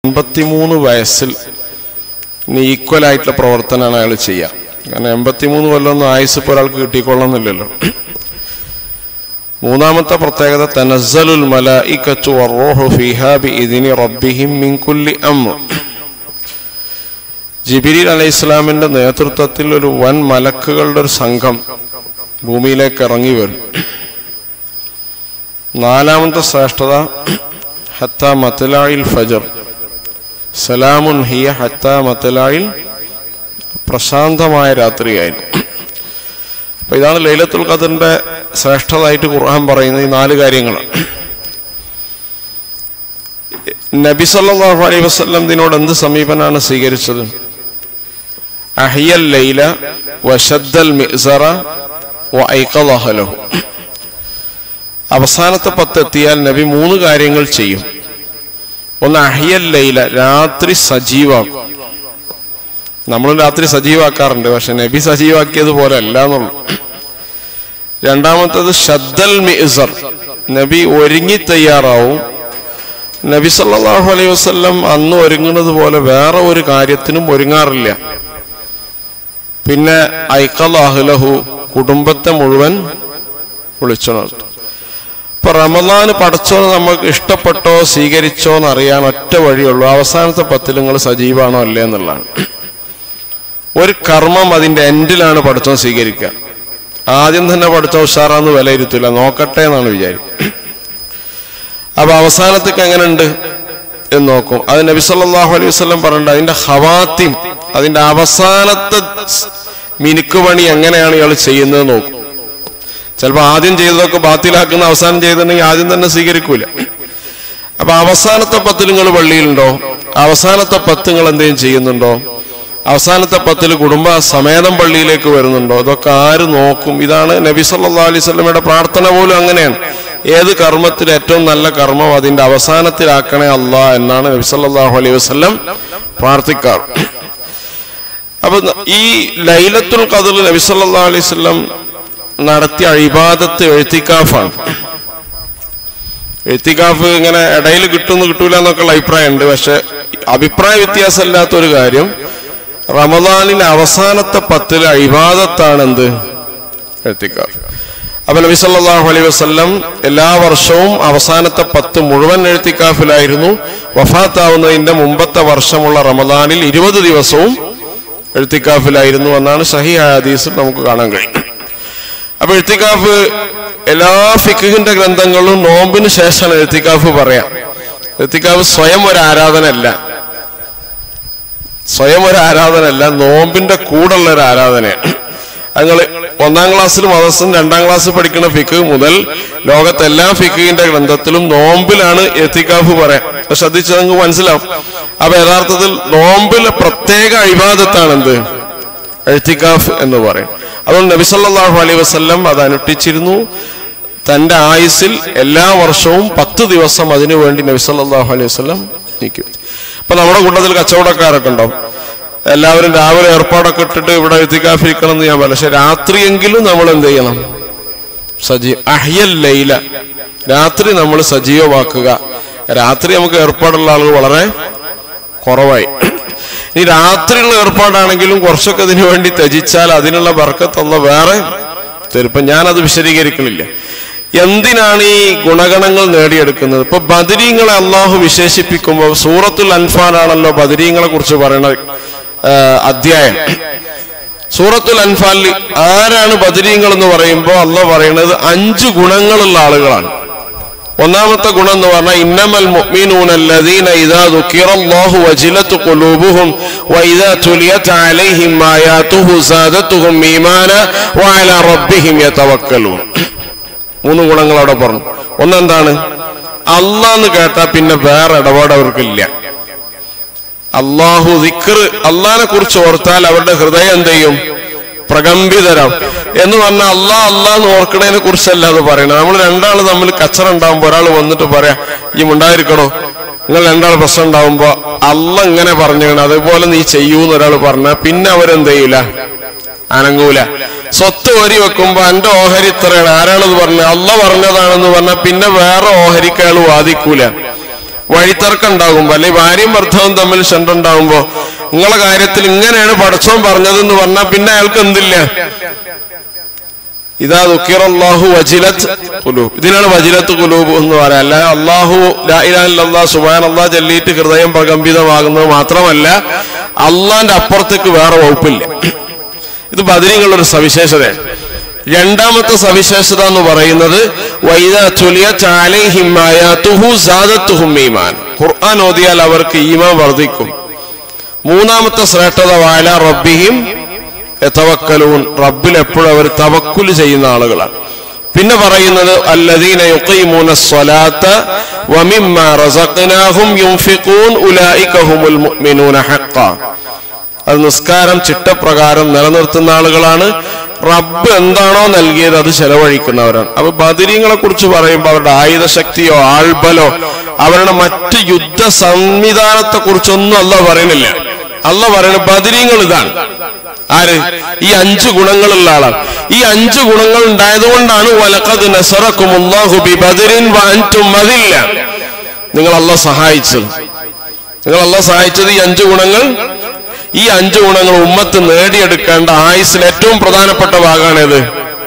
എൺപത്തിമൂന്ന് വയസ്സിൽ ഇനി ഈക്വൽ ആയിട്ടുള്ള പ്രവർത്തനമാണ് അയാൾ ചെയ്യുക കാരണം എൺപത്തിമൂന്ന് കൊല്ലമൊന്നും ആയുസ് ഇപ്പോൾ ഒരാൾക്ക് കിട്ടിക്കൊള്ളുന്നില്ലല്ലോ മൂന്നാമത്തെ പ്രത്യേകത തനസ്സലുൽ മലായിക്കത്തു വറൂഹു ഫീഹാ ബിഇദ്നി റബ്ബിഹിം മിൻ കുല്ലി അംർ ജിബിരിൽ അലൈഹി ഇസ്ലാമിന്റെ നേതൃത്വത്തിൽ ഒരു വൻ മലക്കുകളുടെ ഒരു സംഘം ഭൂമിയിലേക്ക് ഇറങ്ങി വരും നാലാമത്തെ ശ്രേഷ്ഠത ഹത്ത മത്തലായിൽ ഫജർ സലാമുൻ ഹിയ ഹത്ത മത്തലായിൽ പ്രശാന്തമായ രാത്രിയായിരുന്നു അപ്പൊ ഇതാണ് ലൈലത്തുൽ ഖദറിന്റെ ശ്രേഷ്ഠതായിട്ട് ഖുർആൻ പറയുന്ന ഈ നാല് കാര്യങ്ങളാണ് നബി സല്ലല്ലാഹു അലൈഹി വസല്ലം ഇതിനോട് എന്ത് സമീപനാണ് സ്വീകരിച്ചത് അഹിയൽ ലൈല വശദ്ദൽ മിസറ വൈഖലഹലഹു അവസാനത്തെ പത്ത് എത്തിയാൽ നബി മൂന്ന് കാര്യങ്ങൾ ചെയ്യും ഒന്ന് അഹിയൽ ലൈല രാത്രി സജീവാക്കും നമ്മളും രാത്രി സജീവാക്കാറുണ്ട് പക്ഷെ നബി സജീവാക്കിയത് പോലെ അല്ല എന്നുള്ളു രണ്ടാമത്തത് ഷദ്ദൽ മിസർ നബി ഒരുങ്ങി തയ്യാറാവും നബി സല്ലല്ലാഹു അലൈഹി വസല്ലം അന്ന് ഒരുങ്ങുന്നത് പോലെ വേറെ ഒരു കാര്യത്തിനും ഒരുങ്ങാറില്ല പിന്നെ ഐക്കൽ അഹ്ലഹു കുടുംബത്തെ മുഴുവൻ വിളിച്ചുണർത്തും ഇപ്പൊ റമദാന് പഠിച്ചോ നമുക്ക് ഇഷ്ടപ്പെട്ടോ സ്വീകരിച്ചോ എന്ന് അറിയാൻ ഒറ്റ വഴിയുള്ളൂ അവസാനത്തെ പത്തിൽ നിങ്ങൾ സജീവാണോ അല്ലേ എന്നുള്ളതാണ് ഒരു കർമ്മം അതിന്റെ എൻഡിലാണ് പഠിത്തം സ്വീകരിക്കുക ആദ്യം തന്നെ പഠിത്തം ഉഷാറാന്ന് വിലയിരുത്തില്ല നോക്കട്ടെ എന്നാണ് വിചാരിക്കുക അപ്പൊ അവസാനത്തേക്ക് എങ്ങനെ ഉണ്ട് എന്ന് നോക്കും അത് നബി സല്ലല്ലാഹു അലൈഹി വസല്ലം പറഞ്ഞിട്ട് അതിന്റെ ഹവാത്തിം അതിന്റെ അവസാനത്തെ മിനുക്ക് പണി എങ്ങനെയാണ് ഇയാൾ ചെയ്യുന്നത് നോക്കും ചിലപ്പോൾ ആദ്യം ചെയ്തതൊക്കെ ബാത്തിലാക്കുന്ന അവസാനം ചെയ്തിട്ടുണ്ടെങ്കിൽ ആദ്യം തന്നെ സ്വീകരിക്കൂല അപ്പൊ അവസാനത്തെ പത്തിൽ നിങ്ങൾ പള്ളിയിലുണ്ടോ അവസാനത്തെ പത്ത് നിങ്ങൾ എന്തെങ്കിലും ചെയ്യുന്നുണ്ടോ അവസാനത്തെ പത്തിൽ കുടുംബ സമേതം പള്ളിയിലേക്ക് വരുന്നുണ്ടോ ഇതൊക്കെ ആര് നോക്കും ഇതാണ് നബി സല്ലല്ലാഹു അലൈഹി വസല്ലമയുടെ പ്രാർത്ഥന പോലും അങ്ങനെയാണ് ഏത് കർമ്മത്തിൽ ഏറ്റവും നല്ല കർമ്മം അതിന്റെ അവസാനത്തിലാക്കണേ അല്ല എന്നാണ് നബി സല്ലല്ലാഹു അലൈഹി വസല്ലം പ്രാർത്ഥിക്കാറ് അപ്പൊ ഈ ലൈലത്തുൽ ഖദർ നബി സല്ലല്ലാഹു അലൈഹി വസല്ലം നടത്തിയ ഇബാദത്ത് എഴുത്തിക്കാഫാണ് എഴുത്തിക്കാഫ് ഇങ്ങനെ ഇടയിൽ കിട്ടുന്നു കിട്ടൂല എന്നൊക്കെയുള്ള അഭിപ്രായമുണ്ട് പക്ഷെ അഭിപ്രായ വ്യത്യാസമില്ലാത്ത ഒരു കാര്യം റമദാനിന്റെ അവസാനത്തെ പത്തിലെ ഇബാദത്താണ് എന്ത് എഴുത്തിക്കാഫ് അപ്പൊ നബി സല്ലല്ലാഹു അലൈഹി വസല്ലം എല്ലാ വർഷവും അവസാനത്തെ പത്ത് മുഴുവൻ എഴുത്തിക്കാഫിലായിരുന്നു വഫാത്താവുന്നതിന്റെ മുമ്പത്തെ വർഷമുള്ള റമദാനിൽ ഇരുപത് ദിവസവും എഴുത്തിക്കാഫിലായിരുന്നു എന്നാണ് സഹി ഹദീസിൽ നമുക്ക് കാണാൻ കഴിയും അപ്പൊ എഴുത്തിക്കാഫ് എല്ലാ ഫിഖിന്റെ ഗ്രന്ഥങ്ങളും നോമ്പിന് ശേഷമാണ് എഴുത്തിക്കാഫ് പറയാം എഴുത്തിക്കാഫ് സ്വയം ഒരു ആരാധനയല്ല സ്വയം ഒരു ആരാധനയല്ല നോമ്പിന്റെ കൂടുള്ള ഒരു ആരാധനയാണ് നിങ്ങൾ ഒന്നാം ക്ലാസ്സിൽ മദർസും രണ്ടാം ക്ലാസ്സിൽ പഠിക്കുന്ന ഫിഖ് മുതൽ ലോകത്തെ എല്ലാ ഫിഖിന്റെ ഗ്രന്ഥത്തിലും നോമ്പിലാണ് എത്തിക്കാഫ് പറയാം അത് ശ്രദ്ധിച്ചാൽ നിങ്ങൾക്ക് മനസ്സിലാവും അപ്പൊ യഥാർത്ഥത്തിൽ നോമ്പിലെ പ്രത്യേക അഴിബാദത്താണ് എന്ത് എഴുത്തിക്കാഫ് എന്ന് പറയും അതുകൊണ്ട് നബി സല്ലല്ലാഹു അലൈഹി വസല്ലം അത് അനുഷ്ഠിച്ചിരുന്നു തന്റെ ആയുസിൽ എല്ലാ വർഷവും പത്ത് ദിവസം അതിനു വേണ്ടി നബി സല്ലല്ലാഹു അലൈഹി വസല്ലം നിൽക്കും ഇപ്പൊ നമ്മുടെ കൂട്ടത്തിൽ കച്ചവടക്കാരൊക്കെ ഉണ്ടാവും എല്ലാവരും രാവിലെ ഏർപ്പാടൊക്കെ ഇട്ടിട്ട് ഇവിടെ എത്തിക്കാഫിരിക്കണം എന്ന് ഞാൻ പറയാം പക്ഷെ രാത്രിയെങ്കിലും നമ്മൾ എന്ത് ചെയ്യണം സജീവ അഹ്യൽ ലൈല രാത്രി നമ്മൾ സജീവമാക്കുക രാത്രി നമുക്ക് ഏർപ്പാടുള്ള ആളുകൾ വളരെ കുറവായി ഇനി രാത്രിയുള്ള ഏർപ്പാടാണെങ്കിലും കുറച്ചൊക്കെ ഇതിനു വേണ്ടി ത്യജിച്ചാൽ അതിനുള്ള ബർക്കത്തുള്ള വേറെ തരും ഞാനത് വിശദീകരിക്കണില്ല എന്തിനാണ് ഈ ഗുണഗണങ്ങൾ നേടിയെടുക്കുന്നത് ഇപ്പൊ ബദരീങ്ങളെ അള്ളാഹു വിശേഷിപ്പിക്കുമ്പോൾ സൂറത്തുൽ അൻഫാലാണല്ലോ ബദരീങ്ങളെ കുറിച്ച് പറയുന്ന അധ്യായം സൂറത്തുൽ അൻഫാലിൽ ആരാണ് ബദരീങ്ങൾ എന്ന് പറയുമ്പോൾ അള്ളാഹ് പറയുന്നത് അഞ്ച് ഗുണങ്ങളുള്ള ആളുകളാണ് ഒന്നാമത്തെ ഗുണം എന്ന് പറഞ്ഞാൽ ഇന്നമൽ മുഅ്മിനൂന അല്ലദീന ഇദാ ദുക്കിറല്ലാഹു വജിലത്ത് ഖുലൂബുഹും വഇദാ തുലിയത് അലൈഹിം ആയാതുഹു സാദത്തുഹും ഈമാന വഅലാ റബ്ബിഹിം യതവക്കലൂൻ മൂന്ന് ഗുണങ്ങൾ അവിടെ പറഞ്ഞു ഒന്നെന്താണ് അള്ളാന്ന് കേട്ടാൽ പിന്നെ വേറെ ഇടപാട് അവർക്കില്ല അള്ളാഹു ദിക്ർ അള്ളാഹിനെ കുറിച്ച് ഓർത്താൽ അവരുടെ ഹൃദയം എന്ത് ചെയ്യും പ്രകമ്പിതരം എന്ന് പറഞ്ഞാൽ അള്ളാ അള്ളാന്ന് ഓർക്കണതിനെ കുറിച്ചല്ല അത് പറയണത് നമ്മൾ രണ്ടാൾ തമ്മിൽ കച്ചറ ഉണ്ടാവുമ്പോ ഒരാൾ വന്നിട്ട് പറയാ ഈ ഉണ്ടായിരിക്കണോ നിങ്ങൾ രണ്ടാൾ പ്രശ്നം ഉണ്ടാവുമ്പോ അല്ല ഇങ്ങനെ പറഞ്ഞു അതേപോലെ നീ ചെയ്യൂന്ന് ഒരാൾ പറഞ്ഞാൽ പിന്നെ അവരെന്ത് ചെയ്യൂല അനങ്ങൂല സ്വത്ത് ഓരി വെക്കുമ്പോ എന്റെ ഓഹരി ഇത്രയാണ് ആരാണത് പറഞ്ഞത് അല്ല പറഞ്ഞതാണെന്ന് പറഞ്ഞാൽ പിന്നെ വേറെ ഓഹരിക്ക് അയാൾ വാദിക്കൂല വഴിത്തർക്കം ഉണ്ടാകുമ്പോ അല്ലെങ്കിൽ ഭാര്യയും ഭർത്താവും തമ്മിൽ ഷണ്ടുണ്ടാകുമ്പോ നിങ്ങളെ കാര്യത്തിൽ ഇങ്ങനെയാണ് പടച്ചോൻ പറഞ്ഞതെന്ന് പറഞ്ഞാൽ പിന്നെ അയാൾക്ക് എന്തില്ല ഇതാ ദുഃഖിറല്ലാഹു വജിലത്ത് കുലൂബ് ഇതിനാണ് വജിലത്ത് കുലൂബ് എന്ന് പറയാം അല്ല അള്ളാഹു ലാ സുബാൻ അള്ളാഹ് ചൊല്ലിയിട്ട് ഹൃദയം പ്രകമ്പിതമാകുന്നത് മാത്രമല്ല അള്ളാന്റെ അപ്പുറത്തേക്ക് വേറെ വകുപ്പില്ല ഇത് ബദരീങ്ങളുടെ ഒരു സവിശേഷതയാണ് രണ്ടാമത്തെ സവിശേഷത എന്ന് പറയുന്നത് വൈദ ചൊലിയ ഈമാൻ ഖുർആൻ ഓതിയാൽ അവർക്ക് ഈമാൻ വർദ്ധിക്കും മൂന്നാമത്തെ ശ്രേഷ്ഠത വാല റബ്ബിഹിം യതവക്കലൂൻ റബ്ബിൽ എപ്പോഴും അവർ തവക്കുൽ ചെയ്യുന്ന ആളുകളാണ് പിന്നെ പറയുന്നത് അല്ലദീന യുഖീമൂന സ്വലാത്ത വമിമ്മ റസഖ്നാഹും യുൻഫിഖൂൻ ഉലൈക ഹുമുൽ മുഅ്മിനൂന ഹഖ്ഖാ അത് നിസ്കാരം ചിട്ടപ്രകാരം നിലനിർത്തുന്ന ആളുകളാണ് റബ്ബ് എന്താണോ നൽകിയത് അത് ചെലവഴിക്കുന്നവരാണ് അപ്പൊ ബദിരീങ്ങളെ കുറിച്ച് പറയുമ്പോൾ അവരുടെ ആയുധശക്തിയോ ആൾബലോ അവരുടെ മറ്റ് യുദ്ധ സംവിധാനത്തെ കുറിച്ചൊന്നും അല്ല പറയുന്നില്ല അല്ല പറയുന്നത് ബദിരീങ്ങൾ ഇതാണ് ആര് ഈ അഞ്ച് ഗുണങ്ങളുള്ള ആളാണ് ഈ അഞ്ച് ഗുണങ്ങൾ ഉണ്ടായതുകൊണ്ടാണ് വലക്കത് നസറക്കുമുല്ലാഹു ബി ബദരിൻ വഅൻതും മദില്ല നിങ്ങൾ അല്ല സഹായിച്ചത് നിങ്ങൾ അല്ല സഹായിച്ചത് ഈ അഞ്ച് ഗുണങ്ങൾ ഈ അഞ്ച് ഗുണങ്ങൾ ഉമ്മത്ത് നേടിയെടുക്കേണ്ട ആയുസിൽ ഏറ്റവും പ്രധാനപ്പെട്ട ഭാഗമാണ് ഇത്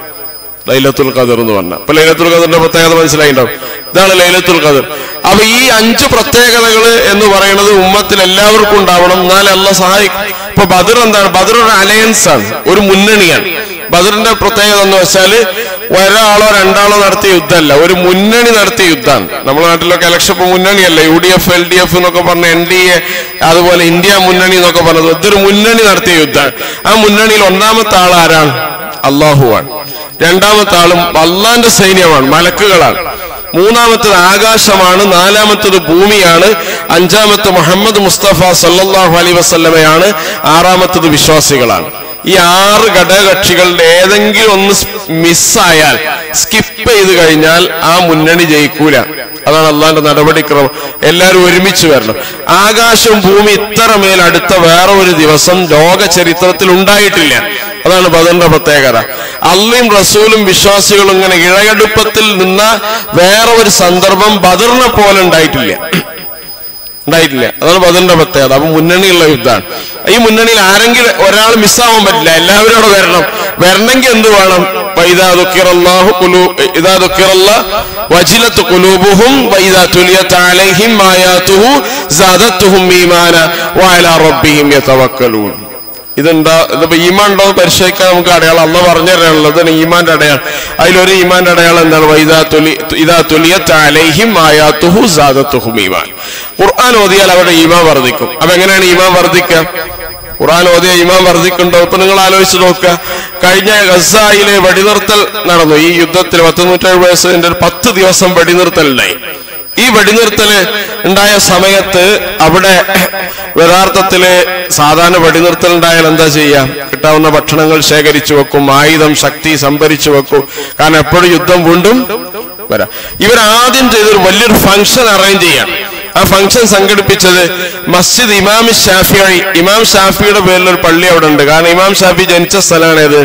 ലൈലത്തുൽ ഖദർ എന്ന് പറഞ്ഞ അപ്പൊ ലൈലത്തുൽ ഖദറിന്റെ പ്രത്യേകത മനസ്സിലായിണ്ടാവും ഇതാണ് ലൈലത്തുൽ ഖദർ അപ്പൊ ഈ അഞ്ച് പ്രത്യേകതകൾ എന്ന് പറയുന്നത് ഉമ്മത്തിൽ എല്ലാവർക്കും ഉണ്ടാവണം എന്നാൽ അല്ല സഹായിക്കും ഇപ്പൊ ബദർ എന്താണ് ബദർ ഒരു അലയൻസ് ആണ് ഒരു മുന്നണിയാണ് ബദറിന്റെ പ്രത്യേകത എന്ന് വെച്ചാല് ഒരാളോ രണ്ടാളോ നടത്തിയ യുദ്ധമല്ല ഒരു മുന്നണി നടത്തിയ യുദ്ധമാണ് നമ്മുടെ നാട്ടിലൊക്കെ ഇലക്ഷൻ ഇപ്പൊ മുന്നണിയല്ല U D F L D F എന്നൊക്കെ പറഞ്ഞ എൻ ഡി എ അതുപോലെ ഇന്ത്യ മുന്നണി എന്നൊക്കെ പറഞ്ഞത് ഇതൊരു മുന്നണി നടത്തിയ യുദ്ധമാണ് ആ മുന്നണിയിൽ ഒന്നാമത്തെ ആൾ ആരാണ് അള്ളാഹുവാണ് രണ്ടാമത്തെ ആളും അള്ളാന്റെ സൈന്യമാണ് മലക്കുകളാണ് മൂന്നാമത്തത് ആകാശമാണ് നാലാമത്തത് ഭൂമിയാണ് അഞ്ചാമത്തെ മുഹമ്മദ് മുസ്തഫ സല്ലല്ലാഹു അലൈ വസല്ലമയാണ് ആറാമത്തത് വിശ്വാസികളാണ് ഈ ആറ് ഘടകകക്ഷികളുടെ ഏതെങ്കിലും ഒന്ന് മിസ്സായാൽ സ്കിപ്പ് ചെയ്ത് കഴിഞ്ഞാൽ ആ മുന്നണി ജയിക്കൂല അതാണ് അള്ളാന്റെ നടപടിക്രമം എല്ലാവരും ഒരുമിച്ച് വരണം ആകാശവും ഭൂമി ഇത്ര മേൽ അടുത്ത വേറെ ഒരു ദിവസം ലോക ചരിത്രത്തിൽ ഉണ്ടായിട്ടില്ല അതാണ് ബദറിന്റെ പ്രത്യേകത അള്ളയും റസൂലും വിശ്വാസികളും ഇങ്ങനെ ഇഴയടുപ്പത്തിൽ നിന്ന വേറെ ഒരു സന്ദർഭം ബദറിനെ പോലെ ഉണ്ടായിട്ടില്ല ഉണ്ടായിട്ടില്ല അതാണ് ബദറിന്റെ പ്രത്യേകത അപ്പൊ മുന്നണിയുള്ള യുദ്ധമാണ് ഈ മുന്നണിയിൽ ആരെങ്കിലും ഒരാൾ മിസ്സാവാൻ പറ്റില്ല എല്ലാവരും അവിടെ വരണം വരണമെങ്കിൽ എന്ത് വേണം വൈദാ ദുഃഖിറല്ലാഹു കുലൂ ഇദാ ദുഃഖിറല്ല വജിലത്ത് കുലൂബുഹും വൈദാ തുലിയത്ത് അലൈഹിം ആയാതുഹു സാദത്തുഹും ഈമാന വഅലാ റബ്ബിഹിം യതവക്കലൂൻ ഇതെന്താ ഇതിപ്പോ ഈമാൻ ഉണ്ടോ എന്ന് പരിശോധിക്കാൻ നമുക്ക് അടയാളം അല്ല പറഞ്ഞു തരാനുള്ളത് ഇതാണ് ഈമാന്റെ അടയാളം അതിലൊരു ഈമാന്റെ അടയാളം എന്താണ് വൈദാ തുലി ഇതാ തുലിയത്ത് അലൈഹിം ആയാത്തുഹു സാദത്തുഹും ഈമാൻ ഖുർആൻ ഓതിയാൽ അവരുടെ ഈമാൻ വർദ്ധിക്കും അപ്പൊ എങ്ങനെയാണ് ഈമാൻ വർദ്ധിക്കുക ഖുർആൻ ഓതിയ ഈമാൻ വർദ്ധിക്കുന്നുണ്ടോ ഇപ്പൊ നിങ്ങൾ ആലോചിച്ച് നോക്കുക കഴിഞ്ഞ ഗസായിലെ വെടിനിർത്തൽ നടന്നു ഈ യുദ്ധത്തിൽ പത്തുനൂറ്റേഴ് വയസ്സിന്റെ ഒരു പത്ത് ദിവസം വെടിനിർത്തൽ ഉണ്ടായി ഈ വെടിനിർത്തല് ഉണ്ടായ സമയത്ത് അവിടെ യഥാർത്ഥത്തില് സാധാരണ വെടിനിർത്തൽ ഉണ്ടായാൽ എന്താ ചെയ്യാം കിട്ടാവുന്ന ഭക്ഷണങ്ങൾ ശേഖരിച്ചു വെക്കും ആയുധം ശക്തി സംഭരിച്ചു വെക്കും കാരണം എപ്പോഴും യുദ്ധം വീണ്ടും വരാം ഇവരാദ്യം ചെയ്തൊരു വലിയൊരു ഫംഗ്ഷൻ അറേഞ്ച് ചെയ്യാം ആ ഫംഗ്ഷൻ സംഘടിപ്പിച്ചത് മസ്ജിദ് ഇമാം ഷാഫിയായി ഇമാം ഷാഫിയുടെ പേരിൽ ഒരു പള്ളി അവിടെ ഉണ്ട് കാരണം ഇമാം ഷാഫി ജനിച്ച സ്ഥലമാണ് ഏത്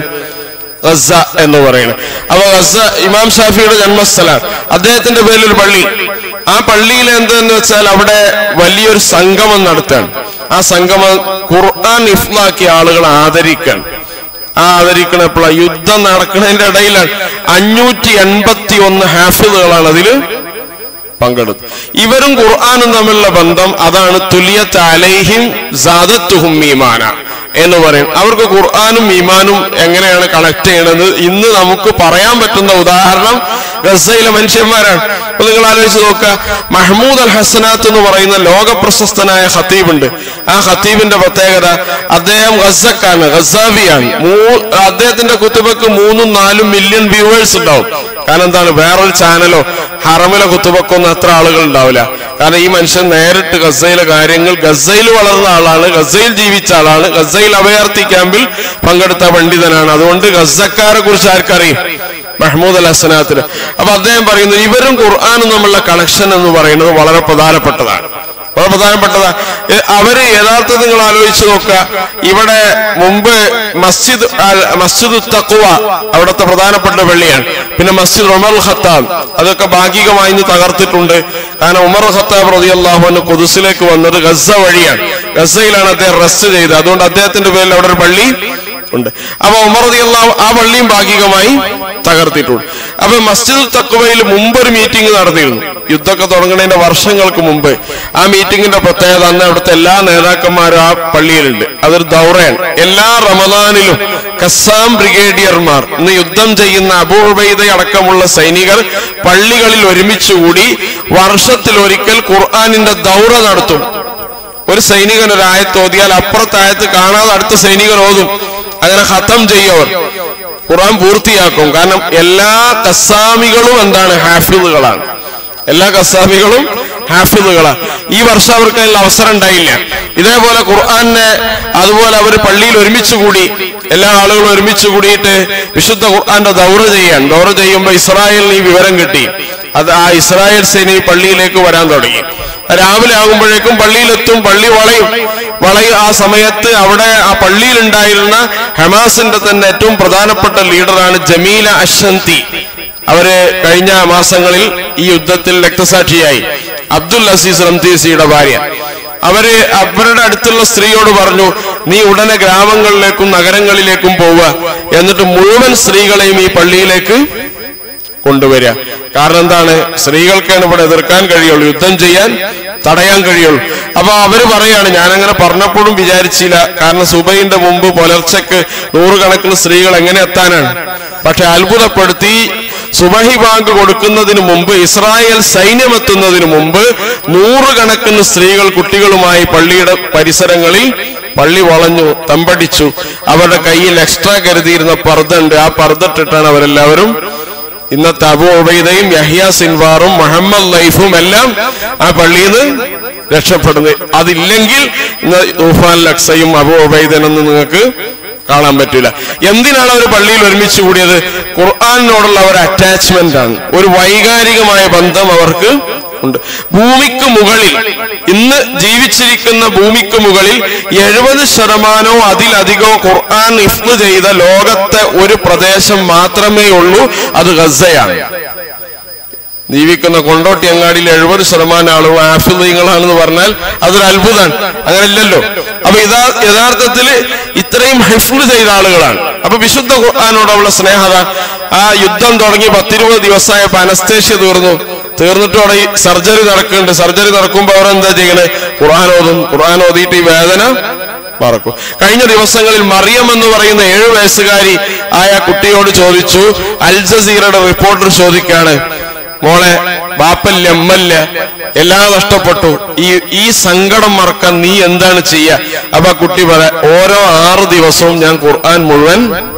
ഗസ എന്ന് പറയുന്നത് അപ്പൊ ഗസ ഇമാം ഷാഫിയുടെ ജന്മസ്ഥലമാണ് അദ്ദേഹത്തിന്റെ പേരിൽ ഒരു പള്ളി ആ പള്ളിയിൽ എന്തെന്ന് വെച്ചാൽ അവിടെ വലിയൊരു സംഗമം നടത്താണ് ആ സംഗമം ഖുർആൻ ഇഫ്ലാക്കിയ ആളുകൾ ആദരിക്കാൻ ആ ആദരിക്കണ എപ്പോഴാണ് യുദ്ധം നടക്കുന്നതിന്റെ ഇടയിലാണ് അഞ്ഞൂറ്റി എൺപത്തി ഒന്ന് ഹാഫിദുകളാണ് അതില് പങ്കെടുത്തു ഇവരും ഖുർആാനും തമ്മിലുള്ള ബന്ധം അതാണ് തുലിയത്ത് അലൈഹിം സാദത്തുഹും ഈമാന എന്ന് പറയും അവർക്ക് ഖുർആാനും ഈമാനും എങ്ങനെയാണ് കണക്ട് ചെയ്യണത് ഇന്ന് നമുക്ക് പറയാൻ പറ്റുന്ന ഉദാഹരണം ഗസയിലെ മനുഷ്യന്മാരാണ് അപ്പൊ നിങ്ങൾ ആലോചിച്ച് നോക്കുക മഹ്മൂദ് അൽ ഹസനാത്ത് എന്ന് പറയുന്ന ലോക പ്രശസ്തനായ ഖത്തീബ് ഉണ്ട് ആ ഖത്തീബിന്റെ പ്രത്യേകത അദ്ദേഹം ഗസക്കാണ് ഗസാവിയാണ് മൂ അദ്ദേഹത്തിന്റെ കുത്തുബക്ക് മൂന്നും നാലും മില്യൺ വ്യൂവേഴ്സ് ഉണ്ടാവും കാരണം എന്താണ് വേറൊരു ചാനലോ ഹറമിലെ കുത്തുബക്കൊന്നും അത്ര ആളുകൾ ഉണ്ടാവില്ല കാരണം ഈ മനുഷ്യൻ നേരിട്ട് ഗസയിലെ കാര്യങ്ങൾ ഗസയിൽ വളർന്ന ആളാണ് ഗസയിൽ ജീവിച്ച ആളാണ് ഗസയിൽ അഭയാർത്ഥി ക്യാമ്പിൽ പങ്കെടുത്ത പണ്ഡിതനാണ് അതുകൊണ്ട് ഗസക്കാരെ കുറിച്ച് ആർക്കറിയും മഹ്മൂദ് അൽ ഹസനാത്തിന് അപ്പൊ അദ്ദേഹം പറയുന്നു ഇവരും ഖുർആാനും തമ്മിലുള്ള കണക്ഷൻ എന്ന് പറയുന്നത് വളരെ പ്രധാനപ്പെട്ടതാണ് വളരെ പ്രധാനപ്പെട്ടതാ എ- അവര് യഥാർത്ഥത്തിൽ നിങ്ങൾ ആലോചിച്ച് നോക്കുക ഇവിടെ മുമ്പ് മസ്ജിദ് അൽ- മസ്ജിദ് തക്കുവ അവിടുത്തെ പ്രധാനപ്പെട്ട പള്ളിയാണ് പിന്നെ മസ്ജിദ് ഉമർ ഖത്താബ് അതൊക്കെ ഭാഗികമായി ഇന്ന് തകർത്തിട്ടുണ്ട് കാരണം ഉമർ ഖത്താബ് റതി അള്ളാഹുവിന് കുതിസിലേക്ക് വന്നത് ഗസ വഴിയാണ് ഗസയിലാണ് അദ്ദേഹം റെസ്റ്റ് ചെയ്തത് അതുകൊണ്ട് അദ്ദേഹത്തിന്റെ പേരിൽ അവിടെ ഒരു പള്ളി ഉണ്ട് അപ്പൊ ഉമർ റതി അള്ളാഹു ആ പള്ളിയും ഭാഗികമായി തകർത്തിട്ടുണ്ട് അപ്പൊ മസ്ജിദ് തക്കുവയിൽ മുമ്പ് ഒരു മീറ്റിംഗ് നടന്നിരുന്നു യുദ്ധമൊക്കെ തുടങ്ങുന്നതിന്റെ വർഷങ്ങൾക്ക് മുമ്പ് ആ മീറ്റിംഗിന്റെ പ്രത്യേകത അന്ന് അവിടുത്തെ എല്ലാ നേതാക്കന്മാരും ആ പള്ളിയിലുണ്ട് അതൊരു ദൗറയാണ് എല്ലാ റമദാനിലും കസാം ബ്രിഗേഡിയർമാർ ഇന്ന് യുദ്ധം ചെയ്യുന്ന അബൂബൈദ അടക്കമുള്ള സൈനികർ പള്ളികളിൽ ഒരുമിച്ചുകൂടി വർഷത്തിൽ ഒരിക്കൽ ഖുർആാനിന്റെ ദൗറ നടത്തും ഒരു സൈനികൻ ഒരു ആയത്ത് ഓതിയാൽ അപ്പുറത്തെ ആയത്ത് കാണാതെ അടുത്ത സൈനികൻ ഓതും അങ്ങനെ ഖത്തം ചെയ്യവർ ഖുർആൻ പൂർത്തിയാക്കും കാരണം എല്ലാ കസാമികളും എന്താണ് ഹാഫിദുകളാണ് എല്ലാ കസാമികളും ഹാഫിദുകളാണ് ഈ വർഷം അവർക്ക് അതിൽ അവസരം ഉണ്ടായില്ല ഇതേപോലെ ഖുർആനെ അതുപോലെ അവർ പള്ളിയിൽ ഒരുമിച്ച് കൂടി എല്ലാ ആളുകളും ഒരുമിച്ച് കൂടിയിട്ട് വിശുദ്ധ ഖുർആന്റെ ദൗറ ചെയ്യാൻ ദൗറ ചെയ്യുമ്പോൾ ഇസ്രായേലിന് ഈ വിവരം കിട്ടി അത് ആ ഇസ്രായേൽ സേന ഈ പള്ളിയിലേക്ക് വരാൻ തുടങ്ങി രാവിലെ ആകുമ്പോഴേക്കും പള്ളിയിലെത്തും പള്ളി വളയും വളയും ആ സമയത്ത് അവിടെ ആ പള്ളിയിൽ ഉണ്ടായിരുന്ന ഹമാസിന്റെ തന്നെ ഏറ്റവും പ്രധാനപ്പെട്ട ലീഡറാണ് ജമീല അഷന്തി അവര് കഴിഞ്ഞ മാസങ്ങളിൽ ഈ യുദ്ധത്തിൽ രക്തസാക്ഷിയായി അബ്ദുൽ അസീസ് റംതീസിയുടെ ഭാര്യ അവര് അവരുടെ അടുത്തുള്ള സ്ത്രീയോട് പറഞ്ഞു നീ ഉടനെ ഗ്രാമങ്ങളിലേക്കും നഗരങ്ങളിലേക്കും പോവുക എന്നിട്ട് മുഴുവൻ സ്ത്രീകളെയും ഈ പള്ളിയിലേക്ക് കൊണ്ടുവരിക കാരണം എന്താണ് സ്ത്രീകൾക്കാണ് ഇവിടെ എതിർക്കാൻ കഴിയുള്ളൂ യുദ്ധം ചെയ്യാൻ തടയാൻ കഴിയുള്ളൂ അപ്പൊ അവര് പറയാണ് ഞാനങ്ങനെ പറഞ്ഞപ്പോഴും വിചാരിച്ചില്ല കാരണം സുബൈന്റെ മുമ്പ് പുലർച്ചക്ക് നൂറുകണക്കിന് സ്ത്രീകൾ എങ്ങനെ എത്താനാണ് പക്ഷെ അത്ഭുതപ്പെടുത്തി സുബഹി ബാങ്ക് കൊടുക്കുന്നതിന് മുമ്പ് ഇസ്രായേൽ സൈന്യം എത്തുന്നതിന് മുമ്പ് നൂറുകണക്കിന് സ്ത്രീകൾ കുട്ടികളുമായി പള്ളിയുടെ പരിസരങ്ങളിൽ പള്ളി വളഞ്ഞു തമ്പടിച്ചു അവരുടെ കയ്യിൽ എക്സ്ട്രാ കരുതിയിരുന്ന പർദ്ദ ഉണ്ട് ആ പർദ്ദ ഇട്ടിട്ടാണ് അവരെല്ലാവരും ഇന്നത്തെ അബു ഉബൈദയും യഹിയ സിൻവാറും മുഹമ്മദ് ലൈഫും എല്ലാം ആ പള്ളിയിൽ നിന്ന് രക്ഷപ്പെടുന്നത് അതില്ലെങ്കിൽ ഇന്ന് തൂഫാൻ ലക്സയും അബു ഉബൈദനെന്ന് നിങ്ങൾക്ക് കാണാൻ പറ്റില്ല എന്തിനാണ് അവർ പള്ളിയിൽ ഒരുമിച്ച് കൂടിയത് ഖുർആാനിനോടുള്ള ഒരു അറ്റാച്ച്മെന്റ് ആണ് ഒരു വൈകാരികമായ ബന്ധം അവർക്ക് ഉണ്ട് ഭൂമിക്ക് മുകളിൽ ഇന്ന് ജീവിച്ചിരിക്കുന്ന ഭൂമിക്ക് മുകളിൽ എഴുപത് ശതമാനവും അതിലധികവും ഖുർആൻ ഇഫ്ല് ചെയ്ത ലോകത്തെ ഒരു പ്രദേശം മാത്രമേ ഉള്ളൂ അത് ഗസയാണ് ജീവിക്കുന്ന കൊണ്ടോട്ടി അങ്ങാടിയിൽ എഴുപത് ശതമാനം ആളുകൾ ആഫിദീങ്ങളാണെന്ന് പറഞ്ഞാൽ അതൊരു അത്ഭുതമാണ് അങ്ങനെയല്ലല്ലോ അപ്പൊ ഇതാ യഥാർത്ഥത്തിൽ ഇത്രയും ഹിഫ്ല് ചെയ്ത ആളുകളാണ് അപ്പൊ വിശുദ്ധ ഖുർആാനോടുള്ള സ്നേഹത ആ യുദ്ധം തുടങ്ങി പത്തിരുപത് ദിവസമായപ്പോ അനസ്തേഷ്യ തീർന്നു തീർന്നിട്ട് അവിടെ ഈ സർജറി നടക്കുന്നുണ്ട് സർജറി നടക്കുമ്പോൾ അവരെന്താ ചെയ്യണേ ഖുർആൻ ഓതും ഖുർആൻ ഓതിയിട്ട് ഈ വേദന മറക്കും കഴിഞ്ഞ ദിവസങ്ങളിൽ മറിയം എന്ന് പറയുന്ന ഏഴു വയസ്സുകാരി ആയ കുട്ടിയോട് ചോദിച്ചു അൽ ജസീറയുടെ റിപ്പോർട്ടർ ചോദിക്കാണ് മോളെ ബാപ്പല്ല അമ്മല്ല എല്ലാം നഷ്ടപ്പെട്ടു ഈ ഈ സങ്കടം മറക്കാൻ നീ എന്താണ് ചെയ്യ അപ്പൊ ആ കുട്ടി പറ ഓരോ ആറ് ദിവസവും ഞാൻ ഖുർആൻ മുഴുവൻ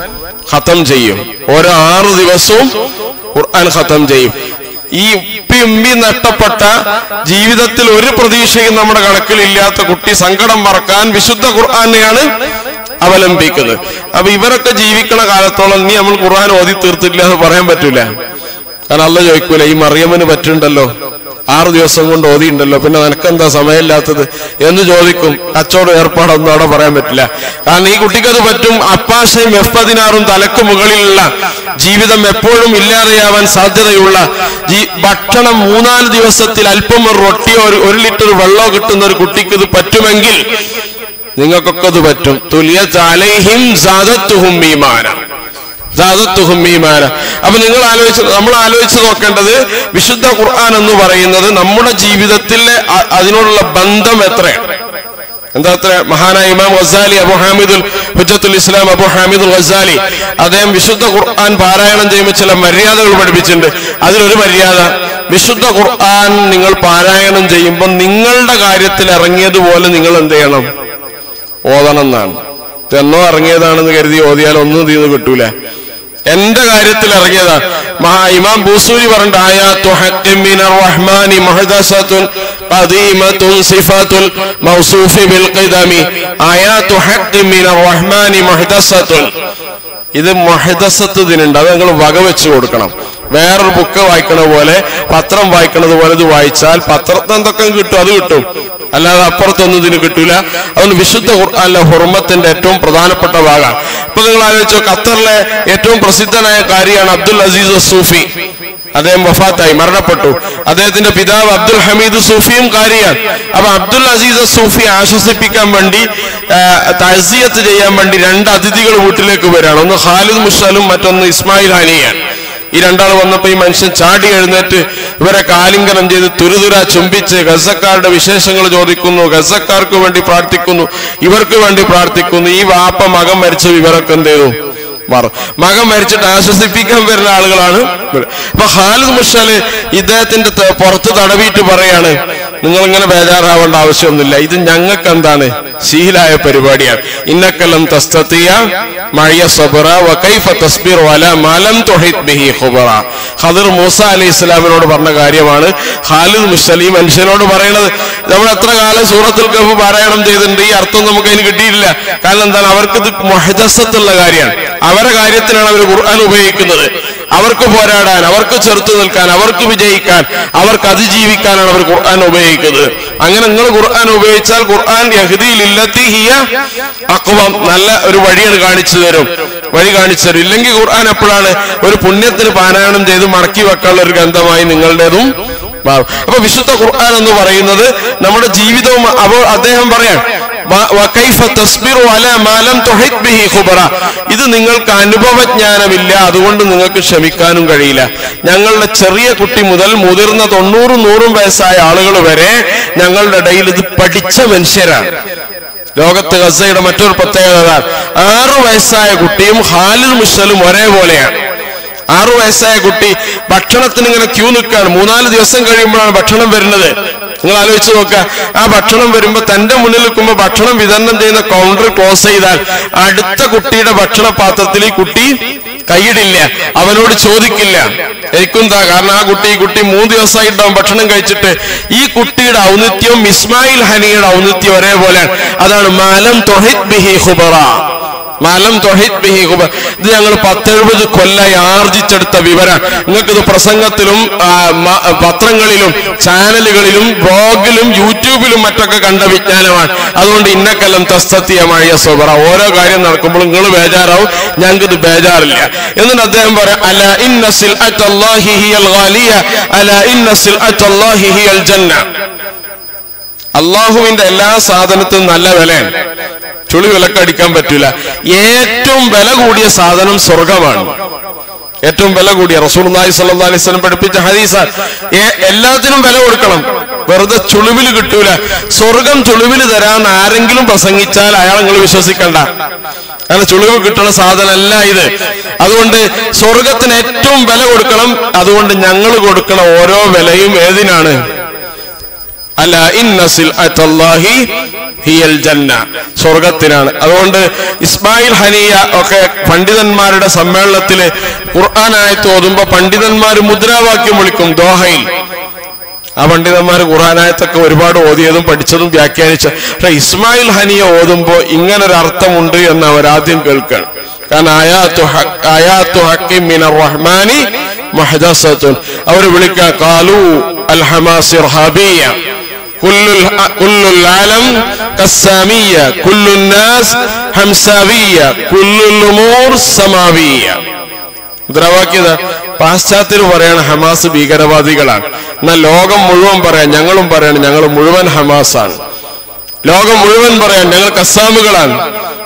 ഖത്തം ചെയ്യും ഓരോ ആറ് ദിവസവും ഖുർആൻ ഖത്തം ചെയ്യും ഈ ഉപ്പി ഉമ്പി നഷ്ടപ്പെട്ട ജീവിതത്തിൽ ഒരു പ്രതീക്ഷയും നമ്മുടെ കണക്കിലില്ലാത്ത കുട്ടി സങ്കടം മറക്കാൻ വിശുദ്ധ ഖുർആാനെയാണ് അവലംബിക്കുന്നത് അപ്പൊ ഇവരൊക്കെ ജീവിക്കണ കാലത്തോളം നീ നമ്മൾ ഖുർആൻ ഓതി തീർത്തില്ല എന്ന് പറയാൻ പറ്റൂല കാരണം അല്ല ചോദിക്കൂല ഈ മറിയമ്മന് പറ്റുണ്ടല്ലോ ആറു ദിവസം കൊണ്ട് ഓതിയുണ്ടല്ലോ പിന്നെ നിനക്കെന്താ സമയമില്ലാത്തത് എന്ന് ചോദിക്കും കച്ചവടം ഏർപ്പാടൊന്നും അവിടെ പറയാൻ പറ്റില്ല കാരണം ഈ കുട്ടിക്ക് അത് പറ്റും അപ്പാശയും എഫ് പതിനാറും തലക്ക് മുകളിലുള്ള ജീവിതം എപ്പോഴും ഇല്ലാതെയാവാൻ സാധ്യതയുള്ള ഈ ഭക്ഷണം മൂന്നാല് ദിവസത്തിൽ അല്പം ഒരു റൊട്ടിയോ ഒരു ഒരു ലിറ്റർ വെള്ളമോ കിട്ടുന്ന ഒരു കുട്ടിക്ക് ഇത് പറ്റുമെങ്കിൽ നിങ്ങൾക്കൊക്കെ ഇത് പറ്റും തുലിയ ചാലഹിം സാദത്തുഹും ഈമാന സാദത്തുഹും ഈമാന അപ്പൊ നിങ്ങൾ ആലോചിച്ച് നമ്മൾ ആലോചിച്ച് നോക്കേണ്ടത് വിശുദ്ധ ഖുർആൻ എന്ന് പറയുന്നത് നമ്മുടെ ജീവിതത്തിലെ അ- അതിനോടുള്ള ബന്ധം എത്രയാണ് എന്താ അത്ര മഹാനായ ഇമാം ഗസാലി അബു ഹാമിദുൽ ഹുജത്തുൽ ഇസ്ലാം അബു ഹാമിദുൽ ഗസാലി അദ്ദേഹം വിശുദ്ധ ഖുർആൻ പാരായണം ചെയ്യുമ്പോൾ ചില മര്യാദകൾ പഠിപ്പിച്ചിട്ടുണ്ട് അതിലൊരു മര്യാദ വിശുദ്ധ ഖുർആൻ നിങ്ങൾ പാരായണം ചെയ്യുമ്പോൾ നിങ്ങളുടെ കാര്യത്തിൽ ഇറങ്ങിയതുപോലെ നിങ്ങൾ എന്ത് ചെയ്യണം ഓതണം എന്നാണ് എന്നോ ഇറങ്ങിയതാണെന്ന് കരുതി ഓതിയാൽ ഒന്നും തീർന്ന് കിട്ടൂല എന്റെ കാര്യത്തിൽ ഇറങ്ങിയതാ മഹാ ഇമാം ബൂസൂരി പറഞ്ഞ ആയാത്തു ഹഖ്ഖിൻ മിനർ റഹ്മാനി മുഹദസത്തുൻ ഖദീമത്തുൻ സിഫത്തുൽ മൗസൂഫി ബിൽ ഖിദമി ആയാത്തു ഹഖ്ഖിൻ മിനർ റഹ്മാനി മുഹദസത്തുൻ ഇത് മൊഹദസത്ത് ഇതിനുണ്ട് അത് നിങ്ങൾ വകവെച്ച് കൊടുക്കണം വേറൊരു ബുക്ക് വായിക്കണ പോലെ പത്രം വായിക്കണത് പോലെ ഇത് വായിച്ചാൽ പത്രത്തിന് എന്തൊക്കെ കിട്ടും അത് കിട്ടും അല്ലാതെ അപ്പുറത്തൊന്നും ഇതിന് കിട്ടൂല അതുകൊണ്ട് വിശുദ്ധ ഖുർആനിലെ ഹുർമത്തിന്റെ ഏറ്റവും പ്രധാനപ്പെട്ട ഭാഗമാണ് ഇപ്പൊ ഇപ്പൊ നിങ്ങൾ ആലോചിച്ചോ ഖത്തറിലെ ഏറ്റവും പ്രസിദ്ധനായ കാര്യമാണ് അബ്ദുൽ അസീസ് സൂഫി അദ്ദേഹം വഫാത്തായി മരണപ്പെട്ടു അദ്ദേഹത്തിന്റെ പിതാവ് അബ്ദുൽ ഹമീദ് സൂഫിയും കാരിയാണ് അപ്പൊ അബ്ദുൽ അസീസ് സൂഫി ആശ്വസിപ്പിക്കാൻ വേണ്ടി തഹസിയത്ത് ചെയ്യാൻ വേണ്ടി രണ്ട് അതിഥികൾ വീട്ടിലേക്ക് വരികയാണ് ഒന്ന് ഖാലിദ് മുഷലും മറ്റൊന്ന് ഇസ്മായിൽ ഹാനിയാണ് ഈ രണ്ടാൾ വന്നപ്പോ ഈ മനുഷ്യൻ ചാടി എഴുന്നേറ്റ് ഇവരെ കാലിംഗനം ചെയ്ത് തുരുതുര ചുംബിച്ച് ഗസക്കാരുടെ വിശേഷങ്ങൾ ചോദിക്കുന്നു ഗസക്കാർക്ക് വേണ്ടി പ്രാർത്ഥിക്കുന്നു ഇവർക്ക് വേണ്ടി പ്രാർത്ഥിക്കുന്നു ഈ വാപ്പ മകൻ മരിച്ച വിവരമൊക്കെ എന്ത് ചെയ്തു മാറും മകൻ മരിച്ചിട്ട് ആശ്വസിപ്പിക്കാൻ വരുന്ന ആളുകളാണ് ഇവര്. അപ്പൊ ഖാലിദ് മുഷാല് ഇദ്ദേഹത്തിന്റെ ത- പുറത്ത് തടവിയിട്ട് പറയാണ് നിങ്ങൾ ഇങ്ങനെ ബേജാറാവേണ്ട ആവശ്യമൊന്നുമില്ല ഇത് ഞങ്ങൾക്ക് എന്താണ് ശീലായ പരിപാടിയാണ് ഇന്നക്കലം തസ്തത്തിയ മഴയ സബറ വകൈഫ തസ്ബിർ വല മലം തുഹിത് ബിഹി ഖുബറ ഖദർ മൂസ അലൈഹി ഇസ്ലാമിനോട് പറഞ്ഞ കാര്യമാണ് ഖാലിദ് മുഷലി മനുഷ്യനോട് പറയുന്നത് നമ്മൾ എത്ര കാലം സൂറത്തുൽ കഫ് പാരായണം ചെയ്തിട്ടുണ്ട് ഈ അർത്ഥം നമുക്ക് അതിന് കിട്ടിയിട്ടില്ല കാരണം എന്താണ് അവർക്ക് ഇത് മൊഹദസത്തുള്ള കാര്യമാണ് അവരെ കാര്യത്തിനാണ് അവർ ഖുർആൻ ഉപയോഗിക്കുന്നത് അവർക്ക് പോരാടാൻ അവർക്ക് ചെറുത്തു നിൽക്കാൻ അവർക്ക് വിജയിക്കാൻ അവർക്ക് അതിജീവിക്കാനാണ് അവർ ഖുർആൻ ഉപയോഗിക്കുന്നത് അങ്ങനെ നിങ്ങൾ ഖുർആൻ ഉപയോഗിച്ചാൽ ഖുർആൻ യഹ്ദിയിലില്ലത്തി ഹിയ അക്വം നല്ല ഒരു വഴിയാണ് കാണിച്ചു തരും വഴി കാണിച്ചു തരും ഇല്ലെങ്കിൽ ഖുർആൻ എപ്പോഴാണ് ഒരു പുണ്യത്തിന് പാരായണം ചെയ്ത് മടക്കി വെക്കാനുള്ള ഒരു ഗ്രന്ഥമായി നിങ്ങളുടേതും മാറും അപ്പൊ വിശുദ്ധ ഖുർആൻ എന്ന് പറയുന്നത് നമ്മുടെ ജീവിതവും അപ്പോൾ അദ്ദേഹം പറയാൻ വ- വകൈഫ തസ്ബിറു അല മാലം തുഹിത് ബിഹി ഖുബറ ഇത് നിങ്ങൾക്ക് അനുഭവജ്ഞാനമില്ല അതുകൊണ്ട് നിങ്ങൾക്ക് ക്ഷമിക്കാനും കഴിയില്ല ഞങ്ങളുടെ ചെറിയ കുട്ടി മുതൽ മുതിർന്ന തൊണ്ണൂറും നൂറും വയസ്സായ ആളുകൾ വരെ ഞങ്ങളുടെ ഇടയിൽ ഇത് പഠിച്ച മനുഷ്യരാണ് ലോകത്ത് ഗസയുടെ മറ്റൊരു പ്രത്യേകത അതാണ്. ആറു വയസ്സായ കുട്ടിയും ഹാലിദ് മുഷലും ഒരേപോലെയാണ് ആറു വയസ്സായ കുട്ടി ഭക്ഷണത്തിന് ഇങ്ങനെ ക്യൂ നിൽക്കുകയാണ് മൂന്നാല് ദിവസം കഴിയുമ്പോഴാണ് ഭക്ഷണം വരുന്നത് നിങ്ങൾ ആലോചിച്ച് നോക്കുക ആ ഭക്ഷണം വരുമ്പോ തന്റെ മുന്നിൽ നിൽക്കുമ്പോൾ ഭക്ഷണം വിതരണം ചെയ്യുന്ന കൗണ്ടർ ക്ലോസ് ചെയ്താൽ അടുത്ത കുട്ടിയുടെ ഭക്ഷണ പാത്രത്തിൽ ഈ കുട്ടി കൈയിടില്ല അവനോട് ചോദിക്കില്ല എനിക്കും താ കാരണം ആ കുട്ടി ഈ കുട്ടി മൂന്ന് ദിവസമായിട്ടുണ്ടാവും ഭക്ഷണം കഴിച്ചിട്ട് ഈ കുട്ടിയുടെ ഔന്നിത്യവും ഇസ്മായിൽ ഹനിയുടെ ഔന്നിത്യം ഒരേപോലെയാണ് അതാണ് മാലം തൊഹിത് ബിഹി ഖുബറ മാലം തൊഹിത് ബിഹി ഖുബറ ഇത് ഞങ്ങൾ പത്തെഴുപത് കൊല്ലായി ആർജിച്ചെടുത്ത വിവരം നിങ്ങൾക്കിത് പ്രസംഗത്തിലും ആ, മ- പത്രങ്ങളിലും ചാനലുകളിലും ബ്ലോഗിലും യൂട്യൂബിലും മറ്റൊക്കെ കണ്ട വിജ്ഞാനമാണ് അതുകൊണ്ട് ഇന്നക്കെല്ലാം തസ്തത്തിയമായ സ്വബറ ഓരോ കാര്യം നടക്കുമ്പോൾ നിങ്ങൾ ബേജാറാവും ഞങ്ങൾക്ക് ഇത് ബേജാറില്ല എന്നിട്ട് അദ്ദേഹം പറയാം അല ഇന്നസിൽ അല ഇന്നസിൽ ജന്ന അള്ളാഹുവിന്റെ എല്ലാ സാധനത്തിനും നല്ല വിലയാണ് ചുളി വിലക്കടിക്കാൻ പറ്റൂല ഏറ്റവും വില കൂടിയ സാധനം സ്വർഗമാണ് ഏറ്റവും വില കൂടിയ റസൂൽനായി സല്ലാ അലൈഹി സ്വലം പഠിപ്പിച്ച ഹദീസ എല്ലാത്തിനും വില കൊടുക്കണം വെറുതെ ചുളിവിൽ കിട്ടൂല സ്വർഗം ചുളിവിൽ തരാൻ ആരെങ്കിലും പ്രസംഗിച്ചാൽ അയാൾ നിങ്ങൾ വിശ്വസിക്കണ്ട കാരണം ചുളിവ് കിട്ടുന്ന സാധനമല്ല ഇത് അതുകൊണ്ട് സ്വർഗത്തിന് ഏറ്റവും വില കൊടുക്കണം അതുകൊണ്ട് ഞങ്ങൾ കൊടുക്കണ ഓരോ വിലയും ഏതിനാണ് അല്ല ഇന്നസിൽ അത്തല്ലാഹി ഹിയൽ ജന്ന സ്വർഗത്തിനാണ് അതുകൊണ്ട് ഇസ്മായിൽ ഹനിയ ഒക്കെ പണ്ഡിതന്മാരുടെ സമ്മേളനത്തില് ഖുർആനായത്ത് ഓതുമ്പോ പണ്ഡിതന്മാർ മുദ്രാവാക്യം വിളിക്കും ദോഹയിൽ ആ പണ്ഡിതന്മാർ ഖുർആനായത്തൊക്കെ ഒരുപാട് ഓതിയതും പഠിച്ചതും വ്യാഖ്യാനിച്ച പക്ഷെ ഇസ്മായിൽ ഹനിയ ഓതുമ്പോ ഇങ്ങനൊരു അർത്ഥമുണ്ട് എന്ന് അവരാദ്യം കേൾക്കണം കാരണം ആയാത്തു ഹ- ആയാത്തു ഹക്കി മിനർ റഹ്മാനി മഹദസത്തുൻ അവർ വിളിക്കുക കാലു അൽ ഹമാസിർ ഹബിയ كل الع- كل العالم قسامية كل الناس همساوية كل الأمور سماوية മുദ്രാവാക്യത പാശ്ചാത്യർ പറയാണ് ഹമാസ് ഭീകരവാദികളാണ് എന്നാൽ ലോകം മുഴുവൻ പറയാൻ ഞങ്ങളും പറയാണ് ഞങ്ങൾ മുഴുവൻ ഹമാസാണ് ലോകം മുഴുവൻ പറയാൻ ഞങ്ങൾ കസാമുകളാണ്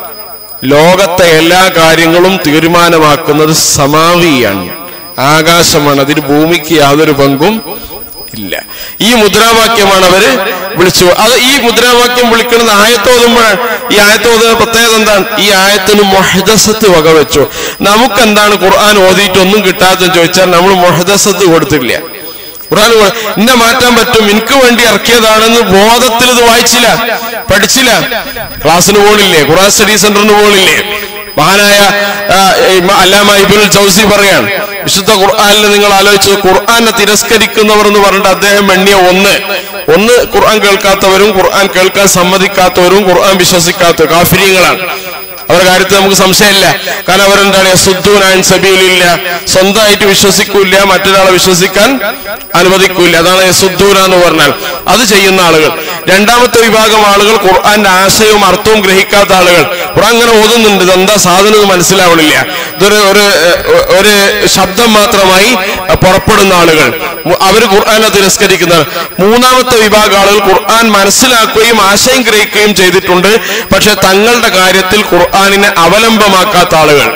ലോകത്തെ എല്ലാ കാര്യങ്ങളും തീരുമാനമാക്കുന്നത് സമാവിയാണ് ആകാശമാണ് അതിന് ഭൂമിക്ക് യാതൊരു പങ്കും ഇല്ല ഈ മുദ്രാവാക്യമാണ് അവര് വിളിച്ചു അത് ഈ മുദ്രാവാക്യം വിളിക്കുന്നത് ആയത്തോതുമ്പോഴാണ് ഈ ആയത്തോതുന്ന പ്രത്യേകത എന്താണ് ഈ ആയത്തിന് മൊഹദസത്ത് വകവെച്ചു നമുക്കെന്താണ് ഖുർആൻ ഓതിയിട്ട് ഒന്നും കിട്ടാത്തെന്ന് ചോദിച്ചാൽ നമ്മൾ മൊഹദസത്ത് കൊടുത്തില്ല ഖുർആൻ കൊ- ഇന്നെ മാറ്റാൻ പറ്റും എനിക്ക് വേണ്ടി ഇറക്കിയതാണെന്ന് ബോധത്തിൽ ഇത് വായിച്ചില്ല പഠിച്ചില്ല ക്ലാസ്സിന് പോണില്ലേ ഖുർആൻ സ്റ്റഡി സെന്ററിന് പോണില്ലേ മഹാനായ ആ, ഇമ- അല്ലാമ ഇബിനുൽ ചൗസി പറയാണ് വിശുദ്ധ ഖുർആനിൽ നിങ്ങൾ ആലോചിച്ചത് ഖുർആനെ തിരസ്കരിക്കുന്നവർ എന്ന് പറഞ്ഞിട്ട് അദ്ദേഹം എണ്ണിയ ഒന്ന് ഒന്ന് ഖുർആൻ കേൾക്കാത്തവരും ഖുർആൻ കേൾക്കാൻ സമ്മതിക്കാത്തവരും ഖുർആൻ വിശ്വസിക്കാത്തവരും കാഫിര്യങ്ങളാണ് അവരുടെ കാര്യത്തിൽ നമുക്ക് സംശയമില്ല കാരണം അവരെന്താണ് സുദ്ധൂനാൻ സബീലില്ല സ്വന്തമായിട്ട് വിശ്വസിക്കൂല മറ്റൊരാളെ വിശ്വസിക്കാൻ അനുവദിക്കൂല അതാണ് സുദ്ധൂന എന്ന് പറഞ്ഞാൽ അത് ചെയ്യുന്ന ആളുകൾ രണ്ടാമത്തെ വിഭാഗം ആളുകൾ ഖുർആന്റെ ആശയവും അർത്ഥവും ഗ്രഹിക്കാത്ത ആളുകൾ ഖുർആൻ അങ്ങനെ ഓതുന്നുണ്ട് ഇതെന്താ സാധനം എന്ന് മനസ്സിലാവണില്ല ഇതൊരു ഒരു ഏഹ്, ഒരു ശബ്ദം മാത്രമായി പുറപ്പെടുന്ന ആളുകൾ അവർ ഖുർആനെ തിരസ്കരിക്കുന്നവർ മൂന്നാമത്തെ വിഭാഗം ആളുകൾ ഖുർആൻ മനസ്സിലാക്കുകയും ആശയം ഗ്രഹിക്കുകയും ചെയ്തിട്ടുണ്ട് പക്ഷെ തങ്ങളുടെ കാര്യത്തിൽ ഖുർആനിനെ അവലംബമാക്കാത്ത ആളുകൾ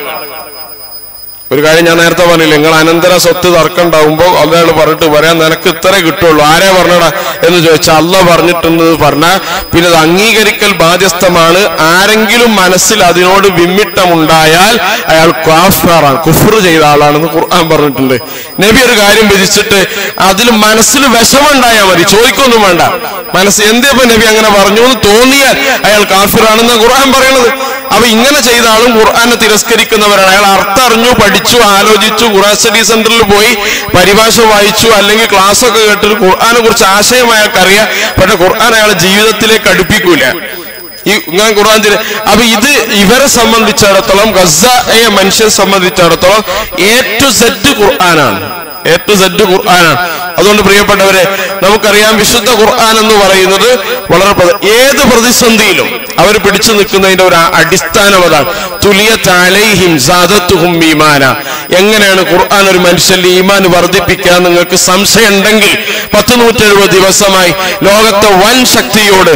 ഒരു കാര്യം ഞാൻ നേരത്തെ പറഞ്ഞില്ല നിങ്ങൾ അനന്തര സ്വത്ത് തർക്കം ഉണ്ടാവുമ്പോൾ അയാൾ പറഞ്ഞിട്ട് പറയാൻ നിനക്ക് ഇത്രേ കിട്ടുള്ളൂ ആരെ പറഞ്ഞടാ എന്ന് ചോദിച്ചാൽ അല്ല പറഞ്ഞിട്ടുണ്ട് പറഞ്ഞാൽ പിന്നെ അത് അംഗീകരിക്കൽ ബാധ്യസ്ഥമാണ് ആരെങ്കിലും മനസ്സിൽ അതിനോട് വിമ്മിട്ടമുണ്ടായാൽ അയാൾ കാഫാറാണ് കുഫർ ചെയ്ത ആളാണെന്ന് ഖുർആൻ പറഞ്ഞിട്ടുണ്ട് നബി ഒരു കാര്യം വിധിച്ചിട്ട് അതിൽ മനസ്സിൽ വിഷമുണ്ടായാൽ മതി ചോദിക്കൊന്നും വേണ്ട മനസ്സ് എന്തേപ്പോ നബി അങ്ങനെ പറഞ്ഞു എന്ന് തോന്നിയാൽ അയാൾ കാഫിറാണെന്ന് ഖുർആൻ പറയണത് അപ്പൊ ഇങ്ങനെ ചെയ്ത ആളും ഖുർആനെ തിരസ്കരിക്കുന്നവരാണ് അയാൾ അർത്ഥം അറിഞ്ഞു പഠിച്ചു ആലോചിച്ചു ഖുർആൻ സ്റ്റഡി സെന്ററിൽ പോയി പരിഭാഷ വായിച്ചു അല്ലെങ്കിൽ ക്ലാസ് ഒക്കെ കേട്ടിട്ട് ഖുർആനെ കുറിച്ച് ആശയം അയാൾക്കറിയാം പക്ഷെ ഖുർആൻ അയാളെ ജീവിതത്തിലേക്ക് അടുപ്പിക്കൂല ഈ ഇങ്ങനെ ഖുർആൻ തിര അപ്പൊ ഇത് ഇവരെ സംബന്ധിച്ചിടത്തോളം ഗസയെ മനുഷ്യരെ സംബന്ധിച്ചിടത്തോളം എ ടു സെഡ് ഖുർആനാണ് എ ടു സെഡ് ഖുർആനാണ് അതുകൊണ്ട് പ്രിയപ്പെട്ടവരെ നമുക്കറിയാം വിശുദ്ധ ഖുർആൻ എന്ന് പറയുന്നത് വളരെ പ്രധ- ഏത് പ്രതിസന്ധിയിലും അവർ പിടിച്ചു നിൽക്കുന്നതിന്റെ ഒരു അടിസ്ഥാനം അതാണ് തുലിയ താലൈഹിം സാദത്തുഹും ഈമാന എങ്ങനെയാണ് ഖുർആൻ ഒരു മനുഷ്യന്റെ ഈമാൻ വർദ്ധിപ്പിക്കാൻ നിങ്ങൾക്ക് സംശയം ഉണ്ടെങ്കിൽ പത്ത് നൂറ്റെഴുപത് ദിവസമായി ലോകത്തെ വൻ ശക്തിയോട്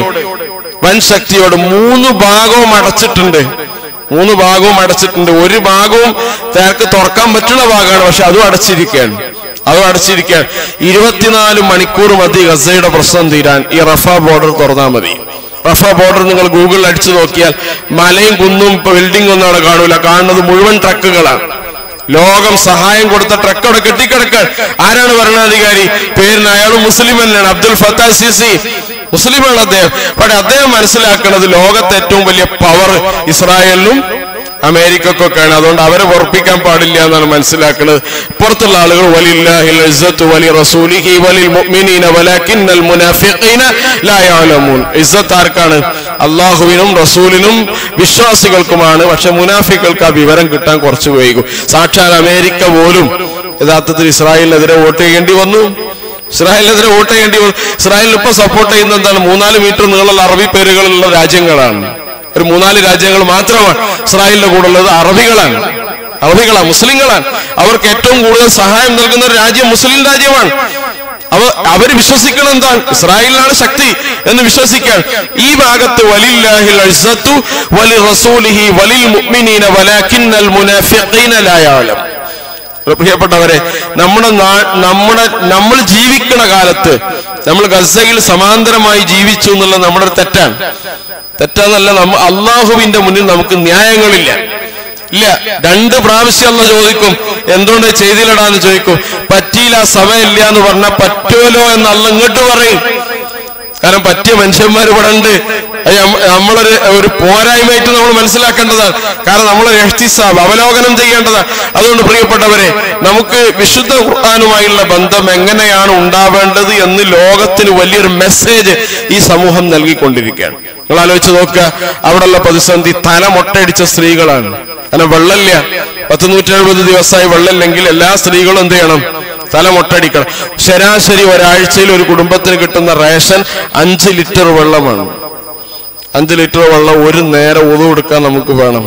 വൻ ശക്തിയോട് മൂന്ന് ഭാഗവും അടച്ചിട്ടുണ്ട് മൂന്ന് ഭാഗവും അടച്ചിട്ടുണ്ട് ഒരു ഭാഗവും തേർക്ക് തുറക്കാൻ പറ്റുന്ന ഭാഗമാണ് പക്ഷെ അതും അടച്ചിരിക്കുകയാണ് അതും അടച്ചിരിക്കുകയാണ് ഇരുപത്തിനാല് മണിക്കൂർ മതി ഗസയുടെ പ്രശ്നം തീരാൻ ഈ റഫ ബോർഡർ തുറന്നാൽ മതി റഫ ബോർഡർ നിങ്ങൾ ഗൂഗിളിൽ അടിച്ചു നോക്കിയാൽ മലയും കുന്നും ബിൽഡിംഗ് ഒന്നും അവിടെ കാണൂല കാണുന്നത് മുഴുവൻ ട്രക്കുകളാണ് ലോകം സഹായം കൊടുത്ത ട്രക്ക് അവിടെ കെട്ടിക്കിടക്കാൻ ആരാണ് ഭരണാധികാരി പേരിന് അയാൾ മുസ്ലിം തന്നെയാണ് അബ്ദുൽ ഫത്താ സിസി മുസ്ലിമാണ് അദ്ദേഹം പക്ഷെ അദ്ദേഹം മനസ്സിലാക്കുന്നത് ലോകത്തെ ഏറ്റവും വലിയ പവർ ഇസ്രായേലിനും അമേരിക്കക്കൊക്കെയാണ് അതുകൊണ്ട് അവരെ ഉറപ്പിക്കാൻ പാടില്ല എന്നാണ് മനസ്സിലാക്കുന്നത് പുറത്തുള്ള ആളുകൾ വലില്ലാഹിൽ ഇസ്സത്തു വലി റസൂലിഹി വലിൽ മുഅ്മിനീന വലാകിന്നൽ മുനാഫിഖീന ലാ യഅലമൂൻ ഇസ്സത്ത് ആർക്കാണ് അള്ളാഹുവിനും റസൂലിനും വിശ്വാസികൾക്കുമാണ് പക്ഷെ മുനാഫിക്കൾക്ക് ആ വിവരം കിട്ടാൻ കുറച്ച് വൈകും സാക്ഷാൽ അമേരിക്ക പോലും യഥാർത്ഥത്തിൽ ഇസ്രായേലിനെതിരെ വോട്ട് ചെയ്യേണ്ടി വന്നു ഇസ്രായേലിനെതിരെ വോട്ട് ചെയ്യേണ്ടി വന്നു ഇസ്രായേലിൽ ഇപ്പൊ സപ്പോർട്ട് ചെയ്യുന്ന എന്താണ് മൂന്നാല് മീറ്റർ നീളമുള്ള അറബി പേരുകളുള്ള രാജ്യങ്ങളാണ് ഒരു മൂന്നാല് രാജ്യങ്ങൾ മാത്രമാണ് ഇസ്രായേലിന്റെ കൂടെ ഉള്ളത് അറബികളാണ് അറബികളാണ് മുസ്ലിങ്ങളാണ് അവർക്ക് ഏറ്റവും കൂടുതൽ സഹായം നൽകുന്ന ഒരു രാജ്യം മുസ്ലിം രാജ്യമാണ് അവ അവർ വിശ്വസിക്കണം എന്താണ് ഇസ്രായേലിനാണ് ശക്തി എന്ന് വിശ്വസിക്കാൻ ഈ ഭാഗത്ത് വലില്ലാഹിൽ ഇസ്സത്തു വലി റസൂലിഹി വലിൽ മുഅ്മിനീന വലാകിന്നൽ മുനാഫിഖീന ലാ യഅലം പ്രിയപ്പെട്ടവരെ നമ്മുടെ നാ- നമ്മുടെ നമ്മൾ ജീവിക്കുന്ന കാലത്ത് നമ്മൾ ഗസയിൽ സമാന്തരമായി ജീവിച്ചു എന്നുള്ള നമ്മുടെ ഒരു തെറ്റാണ് തെറ്റാന്നല്ല നമ്മ അള്ളാഹുവിന്റെ മുന്നിൽ നമുക്ക് ന്യായങ്ങളില്ല ഇല്ല രണ്ട് പ്രാവശ്യം അല്ല ചോദിക്കും എന്തുകൊണ്ട് ചെയ്തില്ലടാന്ന് ചോദിക്കും പറ്റിയില്ല സമയമില്ല എന്ന് പറഞ്ഞാൽ പറ്റുമല്ലോ എന്ന് അല്ല ഇങ്ങോട്ട് പറയും കാരണം പറ്റിയ മനുഷ്യന്മാർ ഇവിടെ ഉണ്ട് അത് നമ്മ- നമ്മളൊരു ഒരു പോരായ്മയായിട്ട് നമ്മൾ മനസ്സിലാക്കേണ്ടതാണ് കാരണം നമ്മളൊരു എഹ്തിസാബ് അവലോകനം ചെയ്യേണ്ടതാണ് അതുകൊണ്ട് പ്രിയപ്പെട്ടവരെ നമുക്ക് വിശുദ്ധ ഖുർആാനുമായുള്ള ബന്ധം എങ്ങനെയാണ് ഉണ്ടാവേണ്ടത് എന്ന് ലോകത്തിന് വലിയൊരു മെസ്സേജ് ഈ സമൂഹം നൽകിക്കൊണ്ടിരിക്കുകയാണ് നിങ്ങൾ ആലോചിച്ച് നോക്കുക അവിടെയുള്ള പ്രതിസന്ധി തല മൊട്ടയടിച്ച സ്ത്രീകളാണ് കാരണം വെള്ളമില്ല പത്ത് നൂറ്റെഴുപത് ദിവസമായി വെള്ളമില്ലെങ്കിൽ എല്ലാ സ്ത്രീകളും എന്ത് ചെയ്യണം തല മൊട്ടടിക്കണം ശരാശരി ഒരാഴ്ചയിൽ ഒരു കുടുംബത്തിന് കിട്ടുന്ന റേഷൻ അഞ്ച് ലിറ്റർ വെള്ളമാണ് അഞ്ച് ലിറ്റർ വെള്ളം ഒരു നേരം ഉതു കൊടുക്കാൻ നമുക്ക് വേണം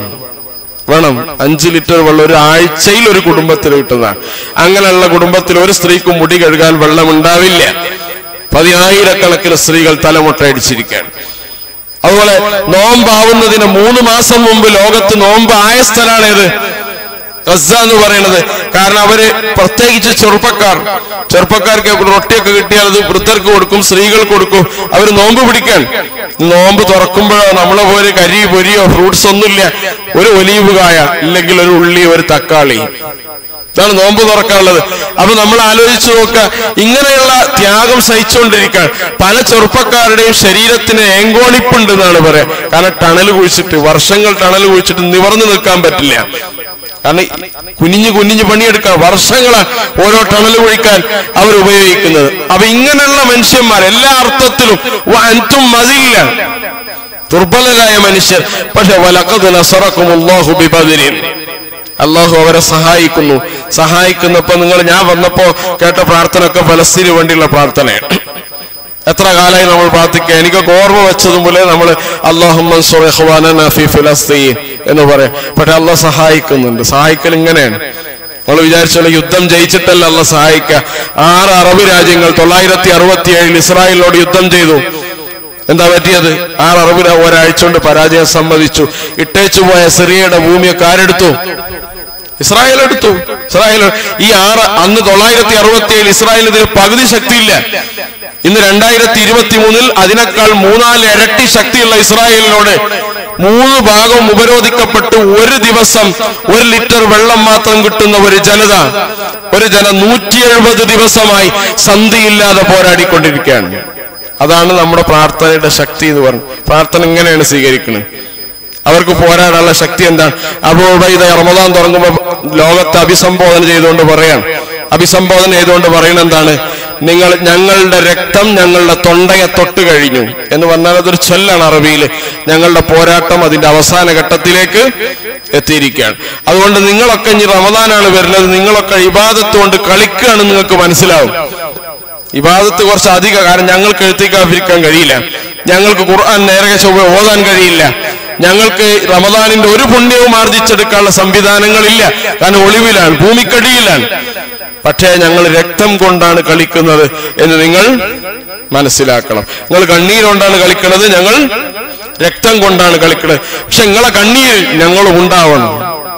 വേണം അഞ്ച് ലിറ്റർ വെള്ളം ഒരു ആഴ്ചയിൽ ഒരു കുടുംബത്തിന് കിട്ടുന്നതാണ് അങ്ങനെയുള്ള കുടുംബത്തിൽ ഒരു സ്ത്രീക്ക് മുടി കഴുകാൻ വെള്ളം ഉണ്ടാവില്ല പതിനായിരക്കണക്കിന് സ്ത്രീകൾ തലമുട്ടയടിച്ചിരിക്കുകയാണ് അതുപോലെ നോമ്പാവുന്നതിന് മൂന്ന് മാസം മുമ്പ് ലോകത്ത് നോമ്പ് ആയ സ്ഥലമാണേത് ഗസ എന്ന് പറയുന്നത് കാരണം അവര് പ്രത്യേകിച്ച് ചെറുപ്പക്കാർ ചെറുപ്പക്കാർക്ക് റൊട്ടിയൊക്കെ കിട്ടിയാൽ അത് വൃദ്ധർക്ക് കൊടുക്കും സ്ത്രീകൾക്ക് കൊടുക്കും അവർ നോമ്പ് പിടിക്കാൻ നോമ്പ് തുറക്കുമ്പോഴോ നമ്മളെ പോലെ കരി പൊരിയോ ഫ്രൂട്ട്സ് ഒന്നുമില്ല ഒരു ഒലീവ് കായ ഇല്ലെങ്കിൽ ഒരു ഉള്ളി ഒരു തക്കാളി ഇതാണ് നോമ്പ് തുറക്കാനുള്ളത് അപ്പൊ നമ്മൾ ആലോചിച്ചു നോക്കുക ഇങ്ങനെയുള്ള ത്യാഗം സഹിച്ചുകൊണ്ടിരിക്കാൻ പല ചെറുപ്പക്കാരുടെയും ശരീരത്തിന് ഏങ്കോണിപ്പുണ്ട് എന്നാണ് പറയാ കാരണം ടണൽ കുഴിച്ചിട്ട് വർഷങ്ങൾ ടണൽ കുഴിച്ചിട്ട് നിവർന്നു നിൽക്കാൻ പറ്റില്ല കാരണം കുനിഞ്ഞു കുനിഞ്ഞു പണിയെടുക്കാൻ വർഷങ്ങളാണ് ഓരോ ടണൽ കുഴിക്കാൻ അവർ ഉപയോഗിക്കുന്നത് അപ്പൊ ഇങ്ങനെയുള്ള മനുഷ്യന്മാർ എല്ലാ അർത്ഥത്തിലും അൻതും മതിയില്ല ദുർബലരായ മനുഷ്യർ പക്ഷെ വലക്കത് നസറക്കുമുല്ലാഹു ബിബദിരിൻ അള്ളാഹു അവരെ സഹായിക്കുന്നു സഹായിക്കുന്നപ്പോ നിങ്ങൾ ഞാൻ വന്നപ്പോ കേട്ട പ്രാർത്ഥന ഒക്കെ ഫലസ്തീന് വേണ്ടിയുള്ള പ്രാർത്ഥനയാണ് എത്ര കാലമായി നമ്മൾ പ്രാർത്ഥിക്കുക എനിക്കൊക്കെ ഓർമ്മ വെച്ചതും പോലെ നമ്മൾ ഫിലസ്തീൻ എന്ന് പറയാം പക്ഷെ അല്ല സഹായിക്കുന്നുണ്ട് സഹായിക്കൽ ഇങ്ങനെയാണ് നമ്മൾ വിചാരിച്ചോളൂ യുദ്ധം ജയിച്ചിട്ടല്ല അല്ല സഹായിക്കുക ആറ് അറബ് രാജ്യങ്ങൾ തൊള്ളായിരത്തി അറുപത്തി ഏഴിൽ ഇസ്രായേലിനോട് യുദ്ധം ചെയ്തു എന്താ പറ്റിയത് ആറ് അറബ് രാ- ഒരാഴ്ച കൊണ്ട് പരാജയം സമ്മതിച്ചു ഇട്ടേച്ചു പോയ സിറിയയുടെ ഭൂമിയൊക്കെ ആരെടുത്തു ഇസ്രായേൽ എടുത്തു ഇസ്രായേൽ ഈ ആറ് അന്ന് തൊള്ളായിരത്തി അറുപത്തി ഏഴ് ഇസ്രായേൽ ഇതിന് പകുതി ശക്തിയില്ല ഇന്ന് രണ്ടായിരത്തി ഇരുപത്തി മൂന്നിൽ അതിനേക്കാൾ മൂന്നാല് ഇരട്ടി ശക്തിയുള്ള ഇസ്രായേലിനോട് മൂന്ന് ഭാഗവും ഉപരോധിക്കപ്പെട്ട് ഒരു ദിവസം ഒരു ലിറ്റർ വെള്ളം മാത്രം കിട്ടുന്ന ഒരു ജനത ഒരു ജന നൂറ്റി എഴുപത് ദിവസമായി സന്ധിയില്ലാതെ പോരാടിക്കൊണ്ടിരിക്കുകയാണ് അതാണ് നമ്മുടെ പ്രാർത്ഥനയുടെ ശക്തി എന്ന് പറഞ്ഞു പ്രാർത്ഥന ഇങ്ങനെയാണ് സ്വീകരിക്കുന്നത് അവർക്ക് പോരാടാനുള്ള ശക്തി എന്താണ് അബൂബൈദ റമദാൻ തുടങ്ങുമ്പോൾ ലോകത്തെ അഭിസംബോധന ചെയ്തുകൊണ്ട് പറയാൻ അഭിസംബോധന ചെയ്തുകൊണ്ട് പറയുന്നത് എന്താണ് നിങ്ങൾ ഞങ്ങളുടെ രക്തം ഞങ്ങളുടെ തൊണ്ടയെ തൊട്ട് കഴിഞ്ഞു എന്ന് പറഞ്ഞാൽ അതൊരു ചൊല്ലാണ് അറബിയിൽ ഞങ്ങളുടെ പോരാട്ടം അതിന്റെ അവസാന ഘട്ടത്തിലേക്ക് എത്തിയിരിക്കുകയാണ് അതുകൊണ്ട് നിങ്ങളൊക്കെ ഇനി റമദാനാണ് വരുന്നത് നിങ്ങളൊക്കെ ഇബാദത്ത് കൊണ്ട് കളിക്കുകയാണ് നിങ്ങൾക്ക് മനസ്സിലാവും ഇബാദത്ത് കുറച്ച് അധികം കാരണം ഞങ്ങൾക്ക് എഴുത്തിക്കാതിരിക്കാൻ കഴിയില്ല ഞങ്ങൾക്ക് ഖുർആൻ നേരെ ചൊവ്വ ഓതാൻ കഴിയില്ല ഞങ്ങൾക്ക് റമദാനിന്റെ ഒരു പുണ്യവും ആർജിച്ചെടുക്കാനുള്ള സംവിധാനങ്ങളില്ല കാരണം ഒളിവിലാണ് ഭൂമിക്കടിയിലാണ് പക്ഷേ ഞങ്ങൾ രക്തം കൊണ്ടാണ് കളിക്കുന്നത് എന്ന് നിങ്ങൾ മനസ്സിലാക്കണം നിങ്ങൾ കണ്ണീരുകൊണ്ടാണ് കളിക്കുന്നത് ഞങ്ങൾ രക്തം കൊണ്ടാണ് കളിക്കുന്നത് പക്ഷെ നിങ്ങളെ കണ്ണീർ ഞങ്ങളും ഉണ്ടാവണം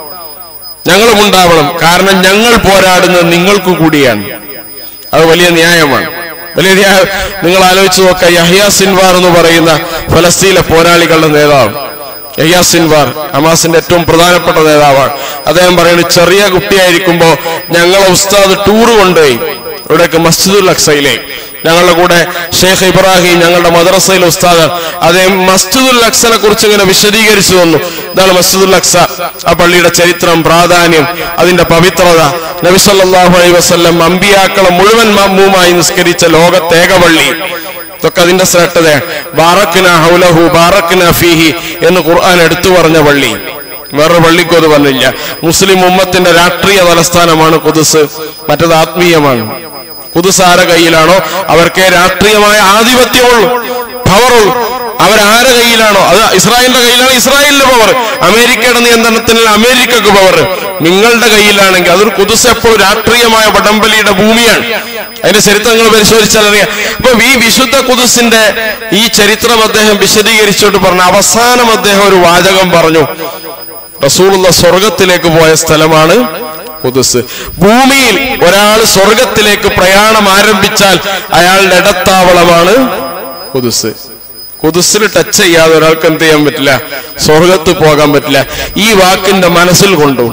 ഞങ്ങളും ഉണ്ടാവണം കാരണം ഞങ്ങൾ പോരാടുന്നത് നിങ്ങൾക്ക് കൂടിയാണ് അത് വലിയ ന്യായമാണ് വലിയ ന്യായം നിങ്ങൾ ആലോചിച്ച് നോക്കുക യഹ്യ സിൻവാർ എന്ന് പറയുന്ന ഫലസ്തീനിലെ പോരാളികളുടെ നേതാവ് യഹ്യ സിൻവാർ ഹമാസിന്റെ ഏറ്റവും പ്രധാനപ്പെട്ട നേതാവാണ് അദ്ദേഹം പറയുന്നത് ചെറിയ കുട്ടിയായിരിക്കുമ്പോ ഞങ്ങളെ ഉസ്താദ് ടൂർ കൊണ്ടുപോയി ഇവിടേക്ക് മസ്ജിദുൽ അക്സയിലേക്ക് ഞങ്ങളുടെ കൂടെ ഷെയ്ഖ് ഇബ്രാഹിം ഞങ്ങളുടെ മദ്രസയിലെ ഉസ്താദ് അദ്ദേഹം മസ്ജിദുൽ അക്സനെ കുറിച്ച് ഇങ്ങനെ വിശദീകരിച്ചു തന്നു ഇതാണ് മസ്ജിദുൽ അക്സ ആ പള്ളിയുടെ ചരിത്രം പ്രാധാന്യം അതിന്റെ പവിത്രത നബിസല്ലാഹു അലൈ വസ്ല്ലം അമ്പിയാക്കളെ മുഴുവൻ മമ്മൂമായി നിസ്കരിച്ച ലോകത്തേക പള്ളി ഇതൊക്കെ അതിന്റെ ശ്രേഷ്ഠതയാണ് ബാറക്കിന ഹൗലഹു ബാറക്കിന ഫീഹി എന്ന് ഖുർആൻ എടുത്തു പറഞ്ഞ പള്ളി വേറൊരു പള്ളിക്കും അത് പറഞ്ഞില്ല മുസ്ലിം ഉമ്മത്തിന്റെ രാഷ്ട്രീയ തലസ്ഥാനമാണ് കുതുസ് മറ്റത് ആത്മീയമാണ് കുതുസ് ആരെ കയ്യിലാണോ അവർക്ക് രാഷ്ട്രീയമായ ആധിപത്യമുള്ളൂ പവറുള്ളൂ അവരാരെ കയ്യിലാണോ അത് ഇസ്രായേലിന്റെ കയ്യിലാണ് ഇസ്രായേലിന്റെ പവർ അമേരിക്കയുടെ നിയന്ത്രണത്തിൽ അമേരിക്കക്ക് പവർ നിങ്ങളുടെ കയ്യിലാണെങ്കിൽ അതൊരു കുതുസ് എപ്പോഴും രാഷ്ട്രീയമായ വടംവലിയുടെ ഭൂമിയാണ് അതിന്റെ ചരിത്രങ്ങൾ പരിശോധിച്ചാൽ അറിയാം അപ്പൊ ഈ വിശുദ്ധ കുതുസിന്റെ ഈ ചരിത്രം അദ്ദേഹം വിശദീകരിച്ചോട്ട് പറഞ്ഞു അവസാനം അദ്ദേഹം ഒരു വാചകം പറഞ്ഞു റസൂലുള്ള സ്വർഗത്തിലേക്ക് പോയ സ്ഥലമാണ് കുതുസ് ഭൂമിയിൽ ഒരാൾ സ്വർഗത്തിലേക്ക് പ്രയാണം ആരംഭിച്ചാൽ അയാളുടെ ഇടത്താവളമാണ് കുതുസ് കുതുസിൽ ടച്ച് ചെയ്യാതെ ഒരാൾക്ക് എന്ത് ചെയ്യാൻ പറ്റില്ല സ്വർഗത്ത് പോകാൻ പറ്റില്ല ഈ വാക്കിന്റെ മനസ്സിൽ കൊണ്ടു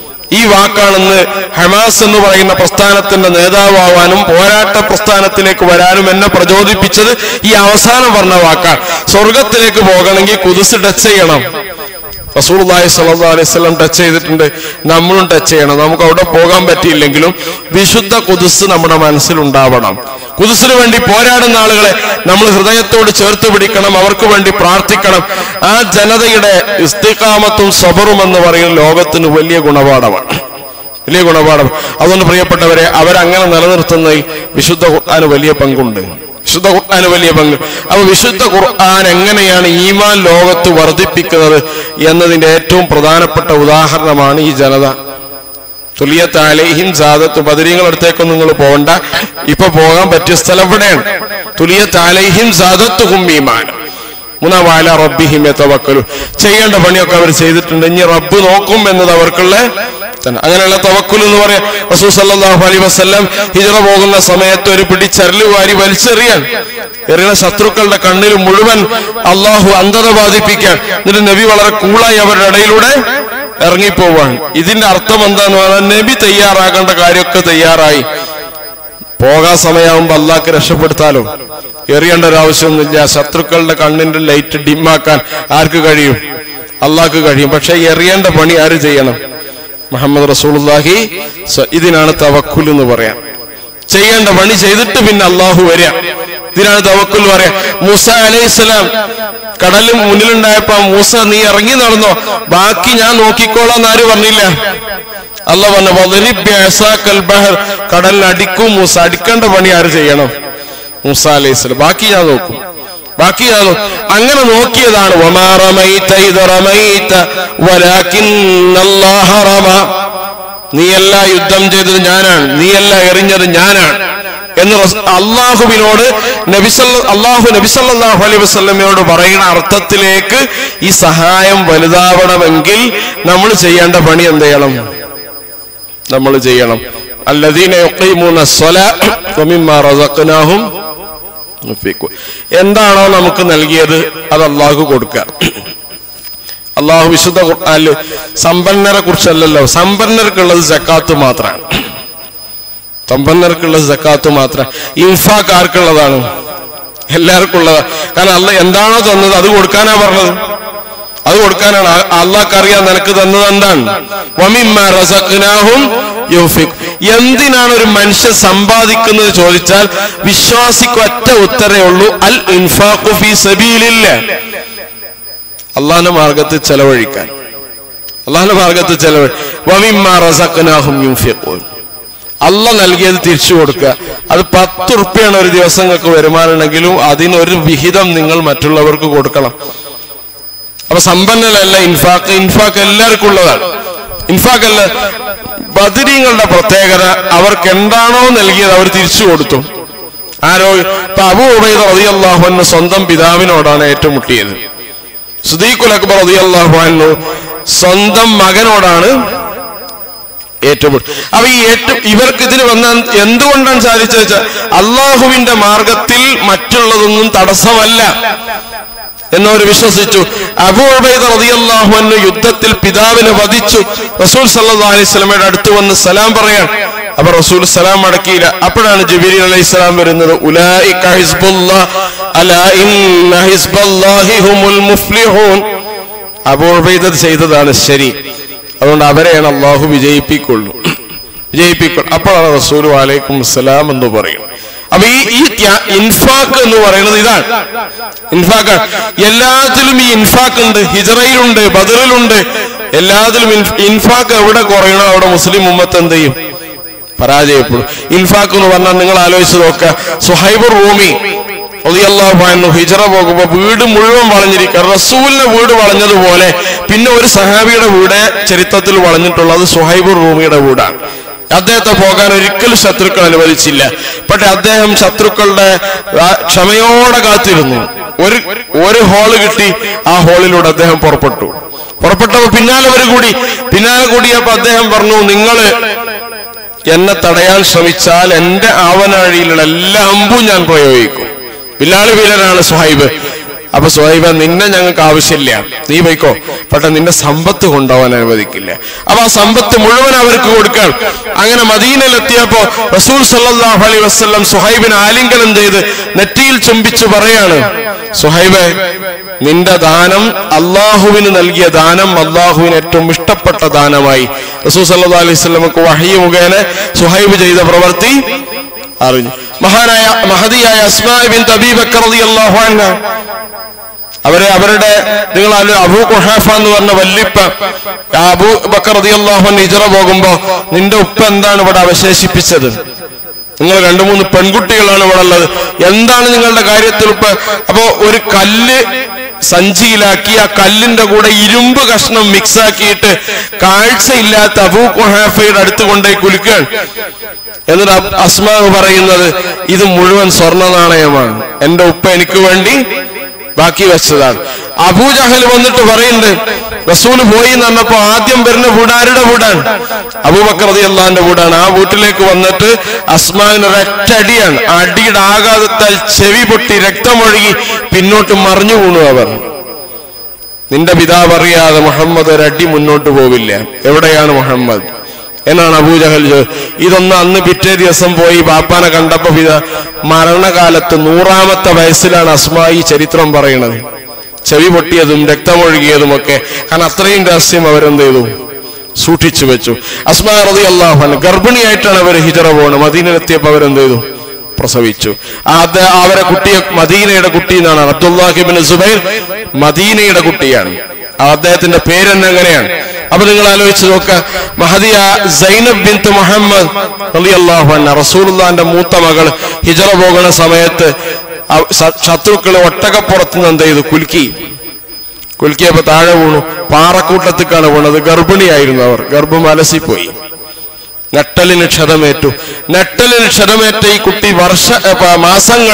ഈ വാക്കാണെന്ന് ഹമാസ് എന്ന് പറയുന്ന പ്രസ്ഥാനത്തിന്റെ നേതാവാനും പോരാട്ട പ്രസ്ഥാനത്തിലേക്ക് വരാനും എന്നെ പ്രചോദിപ്പിച്ചത് ഈ അവസാനം പറഞ്ഞ വാക്കാണ് സ്വർഗത്തിലേക്ക് പോകണമെങ്കിൽ കുതിസ് ടച്ച് ചെയ്യണം റസൂർലായി സല്ലാ അലൈഹി സ്വലം ടച്ച് ചെയ്തിട്ടുണ്ട് നമ്മളും ടച്ച് ചെയ്യണം നമുക്ക് അവിടെ പോകാൻ പറ്റിയില്ലെങ്കിലും വിശുദ്ധ കുതിസ് നമ്മുടെ മനസ്സിലുണ്ടാവണം കുതിസിന് വേണ്ടി പോരാടുന്ന ആളുകളെ നമ്മൾ ഹൃദയത്തോട് ചേർത്ത് പിടിക്കണം അവർക്ക് വേണ്ടി പ്രാർത്ഥിക്കണം ആ ജനതയുടെ ഇസ്തികാമത്തും സബറും എന്ന് പറയുന്ന ലോകത്തിന് വലിയ ഗുണപാഠമാണ് വലിയ ഗുണപാഠം അതുകൊണ്ട് പ്രിയപ്പെട്ടവരെ അവരങ്ങനെ നിലനിർത്തുന്നതിൽ വിശുദ്ധ ഖുർആന് വലിയ പങ്കുണ്ട് വിശുദ്ധ ഖുർആന് വലിയ പങ്ക് അപ്പൊ വിശുദ്ധ ഖുർആൻ എങ്ങനെയാണ് ഈമാൻ ലോകത്ത് വർദ്ധിപ്പിക്കുന്നത് എന്നതിന്റെ ഏറ്റവും പ്രധാനപ്പെട്ട ഉദാഹരണമാണ് ഈ ജനത തുലിയത്താലേഹിം സാദത്ത് ബദരീങ്ങൾ അടുത്തേക്കൊന്നും നിങ്ങൾ പോകണ്ട ഇപ്പൊ പോകാൻ പറ്റിയ സ്ഥലം ഇവിടെയാണ് തുലിയത്താലേഹിം സാദത്തുഹും ഈമാൻ മൂന്നാം വാല റബ്ബിഹിം തവക്കലു ചെയ്യേണ്ട പണിയൊക്കെ അവർ ചെയ്തിട്ടുണ്ട് ഇനി റബ്ബ് നോക്കും എന്നത് അവർക്കുള്ള തന്നെ അങ്ങനെയുള്ള തവക്കുൽ എന്ന് പറയാം റസൂൽ സല്ലല്ലാഹു അലൈഹി വസല്ലം ഹിജറ പോകുന്ന സമയത്ത് ഒരു പിടി ചരല് വാരി വലിച്ചെറിയാൻ എറിയുന്ന ശത്രുക്കളുടെ കണ്ണിൽ മുഴുവൻ അള്ളാഹു അന്ധത ബാധിപ്പിക്കാൻ എന്നിട്ട് നബി വളരെ കൂളായി അവരുടെ ഇടയിലൂടെ ഇറങ്ങിപ്പോവാൻ ഇതിന്റെ അർത്ഥം എന്താന്ന് പറഞ്ഞാൽ നബി തയ്യാറാകേണ്ട കാര്യമൊക്കെ തയ്യാറായി പോകാൻ സമയമാകുമ്പോ അള്ളാഹ്ക്ക് രക്ഷപ്പെടുത്താലോ എറിയേണ്ട ഒരു ആവശ്യമൊന്നുമില്ല ശത്രുക്കളുടെ കണ്ണിന്റെ ലൈറ്റ് ഡിമ്മാക്കാൻ ആർക്ക് കഴിയും അള്ളാഹ്ക്ക് കഴിയും പക്ഷെ എറിയേണ്ട പണി ആര് ചെയ്യണം മുഹമ്മദ് റസൂലുള്ളാഹി സ- ഇതിനാണ് തവക്കുൽ എന്ന് പറയാം ചെയ്യേണ്ട പണി ചെയ്തിട്ട് പിന്നെ അള്ളാഹു വരിക ഇതിനാണ് തവക്കുൽ പറയാം മൂസ അലൈഹിസ്സലാം കടലും മുന്നിലുണ്ടായപ്പോ മൂസ നീ ഇറങ്ങി നടന്നോ ബാക്കി ഞാൻ നോക്കിക്കോളാം എന്ന് ആര് പറഞ്ഞില്ല അല്ല പറഞ്ഞു "വദ്രിബ് ബിഅസാക്കൽ ബഹർ." കടലിൽ അടിക്കും മൂസ അടിക്കേണ്ട പണി ആര് ചെയ്യണം മൂസ അലൈഹി സ്വലം ബാക്കി ഞാൻ നോക്കും ബാക്കി ഞാൻ നോ- അങ്ങനെ നോക്കിയതാണ് വമാ റമൈത ഇദ് റമൈത വലാകിന്നല്ലാഹ റമ നീയല്ല യുദ്ധം ചെയ്തത് ഞാനാണ് നീയല്ല എറിഞ്ഞത് ഞാനാണ് എന്ന് റസ്- അള്ളാഹുവിനോട് നബിസല്ല അള്ളാഹു നബിസല്ലാഹു അലൈഹി വസ്ലമയോട് പറയുന്ന അർത്ഥത്തിലേക്ക് ഈ സഹായം വലുതാവണമെങ്കിൽ നമ്മൾ ചെയ്യേണ്ട പണി എന്ത് ചെയ്യണം നമ്മൾ ചെയ്യണം അല്ലദീന യുഖീമൂന സ്വലാ വമിമ്മാ റസഖ്നാഹും യുൻഫിഖൂൻ. എന്താണോ നമുക്ക് നൽകിയത് അത് അള്ളാഹു കൊടുക്കുക അള്ളാഹു വിശുദ്ധ ഖുർആനില് സമ്പന്നരെ കുറിച്ചല്ലല്ലോ സമ്പന്നർക്കുള്ളത് ജക്കാത്ത് മാത്രമാണ് സമ്പന്നർക്കുള്ളത് ജക്കാത്ത് മാത്രം ഇൻഫാക്ക് ആർക്കുള്ളതാണ് എല്ലാവർക്കും ഉള്ളതാണ് കാരണം അല്ല എന്താണോ തന്നത് അത് കൊടുക്കാനാ പറഞ്ഞത് അത് കൊടുക്കാനാണ് അ- അള്ളാഹ്ക്ക് അറിയാൻ നിനക്ക് തന്നത് എന്താണ് വമിമ്മാ റസഖ്നാഹും യുൻഫിഖ്. എന്തിനാണ് ഒരു മനുഷ്യൻ സമ്പാദിക്കുന്നത് ചോദിച്ചാൽ വിശ്വാസിക്ക് ഒറ്റ ഉത്തരേ ഉള്ളൂ അൽ ഇൻഫാഖു ഫീ സബീലില്ലാ അള്ളാഹിന്റെ മാർഗത്തിൽ ചെലവഴിക്കാൻ അള്ളാഹിന്റെ മാർഗത്തിൽ ചെലവഴി വമിമ്മാ റസഖ്നാഹും യുൻഫിഖൂൻ അല്ല നൽകിയത് തിരിച്ചു കൊടുക്കുക അത് പത്ത് ഉറുപ്പ്യാണ് ഒരു ദിവസങ്ങൾക്ക് വരുമാനമുണ്ടെങ്കിലും അതിനൊരു വിഹിതം നിങ്ങൾ മറ്റുള്ളവർക്ക് കൊടുക്കണം അപ്പൊ സമ്പന്നലല്ല ഇൻഫാക്ക് ഇൻഫാക്ക് എല്ലാവർക്കും ഉള്ളതാണ് ഇൻഫാക്ക് അല്ല ബദരീങ്ങളുടെ പ്രത്യേകത അവർക്ക് എന്താണോ നൽകിയത് അവർ തിരിച്ചു കൊടുത്തു ആരോ ഇപ്പൊ അബു ഉബൈദ റളിയല്ലാഹു അൻഹു സ്വന്തം പിതാവിനോടാണ് ഏറ്റുമുട്ടിയത് സുദീഖുൽ അക്ബർ റളിയല്ലാഹു അൻഹു സ്വന്തം മകനോടാണ് ഏറ്റുമുട്ടി അപ്പൊ ഈ ഏറ്റു ഇവർക്ക് ഇതിന് വന്ന എന്തുകൊണ്ടാണ് സാധിച്ചത് വെച്ചാൽ അള്ളാഹുവിന്റെ മാർഗത്തിൽ മറ്റുള്ളതൊന്നും തടസ്സമല്ല എന്നവർ വിശ്വസിച്ചു അബൂ ഉബൈദ റളിയല്ലാഹു അൻഹു യുദ്ധത്തിൽ പിതാവിനെ വധിച്ചു റസൂൽ സല്ലല്ലാഹു അലൈഹി വസല്ലമയുടെ അടുത്ത് വന്ന് സലാം പറയാൻ അപ്പൊ റസൂൽ സലാം മടക്കിയില്ല അപ്പോഴാണ് ജിബിരി അലൈഹി സ്വലാം വരുന്നത് ഉലായിക ഹിസ്ബുല്ലാ അലാ ഇന്ന ഹിസ്ബല്ലാഹി ഹുമുൽ മുഫ്ലിഹൂൻ അബൂ ഉബൈദ ചെയ്തതാണ് ശരി അതുകൊണ്ട് അവരെയാണ് അള്ളാഹു വിജയിപ്പിക്കുള്ളൂ വിജയിപ്പിക്കുള്ളൂ അപ്പോഴാണ് റസൂൽ വാലൈക്കും സലാം എന്ന് പറയുന്നത് അപ്പൊ ഈ ഈ ത്യാ- ഇൻഫാക്ക് എന്ന് പറയുന്നത് ഇതാണ് ഇൻഫാക്ക് എല്ലാത്തിലും ഈ ഇൻഫാക്ക് ഉണ്ട് ഹിജറയിലുണ്ട് ബദറിലുണ്ട് എല്ലാത്തിലും ഇൻഫ്- ഇൻഫാക്ക് എവിടെ കുറയണോ അവിടെ മുസ്ലിം ഉമ്മത്ത് എന്ത് ചെയ്യും പരാജയപ്പെടും ഇൻഫാക്ക് എന്ന് പറഞ്ഞാൽ നിങ്ങൾ ആലോചിച്ച് നോക്കുക സുഹൈബുർ റൂമി റളിയല്ലാഹു അൻഹു ഹിജറ പോകുമ്പോ വീട് മുഴുവൻ വളഞ്ഞിരിക്കുക റസൂലിന്റെ വീട് വളഞ്ഞതുപോലെ പിന്നെ ഒരു സഹാബിയുടെ വീട് ചരിത്രത്തിൽ വളഞ്ഞിട്ടുള്ളത് സുഹൈബുർ റൂമിയുടെ വീടാണ് അദ്ദേഹത്തെ പോകാൻ ഒരിക്കലും ശത്രുക്കൾ അനുവദിച്ചില്ല പക്ഷെ അദ്ദേഹം ശത്രുക്കളുടെ ആ, ക്ഷമയോടെ കാത്തിരുന്നു ഒരു ഒരു ഹോള് കിട്ടി ആ ഹോളിലൂടെ അദ്ദേഹം പുറപ്പെട്ടു പുറപ്പെട്ടപ്പോ പിന്നാലെ ഒരു കൂടി പിന്നാലെ കൂടിയപ്പോ അദ്ദേഹം പറഞ്ഞു നിങ്ങള് എന്നെ തടയാൻ ശ്രമിച്ചാൽ എന്റെ ആവനാഴിയിലുള്ള എല്ലാ അമ്പും ഞാൻ പ്രയോഗിക്കും ബില്ലാളി വീരനാണ് സുഹൈബ് അപ്പൊ സുഹൈബ നിന്നെ ഞങ്ങൾക്ക് ആവശ്യമില്ല നീ പോയിക്കോ പക്ഷെ നിന്റെ സമ്പത്ത് കൊണ്ടുപോകാൻ അനുവദിക്കില്ല അപ്പൊ ആ സമ്പത്ത് മുഴുവൻ അവർക്ക് കൊടുക്കാൻ അങ്ങനെ മദീനയിലെത്തിയപ്പോ റസൂൽ സല്ലല്ലാഹു അലൈഹി വസല്ലം സുഹൈബിനെ ആലിംഗനം ചെയ്ത് നെറ്റിയിൽ ചുംബിച്ചു പറയാണ് സുഹൈബ് നിന്റെ ദാനം അള്ളാഹുവിന് നൽകിയ ദാനം അള്ളാഹുവിന് ഏറ്റവും ഇഷ്ടപ്പെട്ട ദാനമായി റസൂൽ സല്ലല്ലാഹു അലൈഹി വസല്ലമക്ക് വഹയ്യ മുഖേന സുഹൈബ് ചെയ്ത പ്രവൃത്തി അറിഞ്ഞു മഹാനായ മഹതിയായ അസ്മാ ബിൻ തബീബക്കർ റളിയല്ലാഹു അൻഹ അവരെ അവരുടെ നിങ്ങൾ ആലോ- അബൂ ഖുഹാഫ എന്ന് പറഞ്ഞ വല്ലിപ്പ ആ അബൂ ബക്കർ റളിയല്ലാഹു അൻഹു ഹിജറ പോകുമ്പോ നിന്റെ ഉപ്പ എന്താണ് ഇവിടെ അവശേഷിപ്പിച്ചത് നിങ്ങൾ രണ്ടു മൂന്ന് പെൺകുട്ടികളാണ് ഇവിടെ ഉള്ളത് എന്താണ് നിങ്ങളുടെ കാര്യത്തിൽ ഉപ്പ അപ്പോ ഒരു കല്ല് സഞ്ചിയിലാക്കി ആ കല്ലിന്റെ കൂടെ ഇരുമ്പ് കഷ്ണം മിക്സ് ആക്കിയിട്ട് കാഴ്ചയില്ലാത്ത അബൂ ഖുഹാഫയുടെ അടുത്ത് കൊണ്ടേ കുലുക്കാൻ എന്നിട്ട് അബ്- അസ്മാവ് പറയുന്നത് ഇത് മുഴുവൻ സ്വർണ്ണ നാണയമാണ് എന്റെ ഉപ്പ എനിക്ക് വേണ്ടി ബാക്കി വെച്ചതാണ് അബൂജഹൽ വന്നിട്ട് പറയുന്നുണ്ട് റസൂല് പോയി എന്ന് പറഞ്ഞപ്പോ ആദ്യം വരുന്ന വീട് ആരുടെ വീടാണ് അബൂബക്കർ റതി അള്ളാന്റെ വീടാണ് ആ വീട്ടിലേക്ക് വന്നിട്ട് അസ്മാവിന് ഒരൊറ്റ അടിയാണ് ആ അടിയുടെ ആഘാതത്താൽ ചെവി പൊട്ടി രക്തമൊഴുകി പിന്നോട്ട് മറിഞ്ഞു വീണു അവർ നിന്റെ പിതാവ് അറിയാതെ മുഹമ്മദ് ഒരടി മുന്നോട്ട് പോവില്ല എവിടെയാണ് മുഹമ്മദ് എന്നാണ് അബൂജഹൽ ചോ- ഇതൊന്ന് അന്ന് പിറ്റേ ദിവസം പോയി ബാപ്പാനെ കണ്ടപ്പോ പിത മരണകാലത്ത് നൂറാമത്തെ വയസ്സിലാണ് അസ്മാ ഈ ചരിത്രം പറയുന്നത് ചെവി പൊട്ടിയതും രക്തമൊഴുകിയതും ഒക്കെ കാരണം അത്രയും രഹസ്യം അവരെന്ത് ചെയ്തു സൂക്ഷിച്ചു വെച്ചു അസ്മാ റതി അള്ളാഹുൻ ഗർഭിണിയായിട്ടാണ് അവർ ഹിജറ പോകുന്നത് മദീനയിലെത്തിയപ്പോൾ അവരെന്ത് ചെയ്തു പ്രസവിച്ചു അത് അവരെ കുട്ടിയെ മദീനയുടെ കുട്ടി എന്നാണ് അബ്ദുല്ലാഹിബിൻ സുബൈർ മദീനയുടെ കുട്ടിയാണ് ആ അദ്ദേഹത്തിന്റെ പേരെന്നെ എങ്ങനെയാണ് അപ്പൊ നിങ്ങൾ ആലോചിച്ച് നോക്ക മഹദിയ സൈനബ് ബിന്ത് മുഹമ്മദ് റളിയല്ലാഹു അൻഹ റസൂലുള്ളാന്റെ മൂത്ത മകൾ ഹിജറ പോകുന്ന സമയത്ത് അവ- ശ- ശത്രുക്കള് ഒട്ടകപ്പുറത്ത് നിന്ന് എന്ത് ചെയ്തു കുലുക്കി കുലുക്കിയപ്പോ താഴെ വീണു പാറക്കൂട്ടത്തിക്കാണ് വീണത് ഗർഭിണിയായിരുന്നു അവർ ഗർഭം അലസിപ്പോയി നട്ടലിന് ക്ഷതമേറ്റു നട്ടലിന് ക്ഷതമേറ്റ ഈ കുട്ടി വർഷ ഏ, പ- മാസങ്ങൾ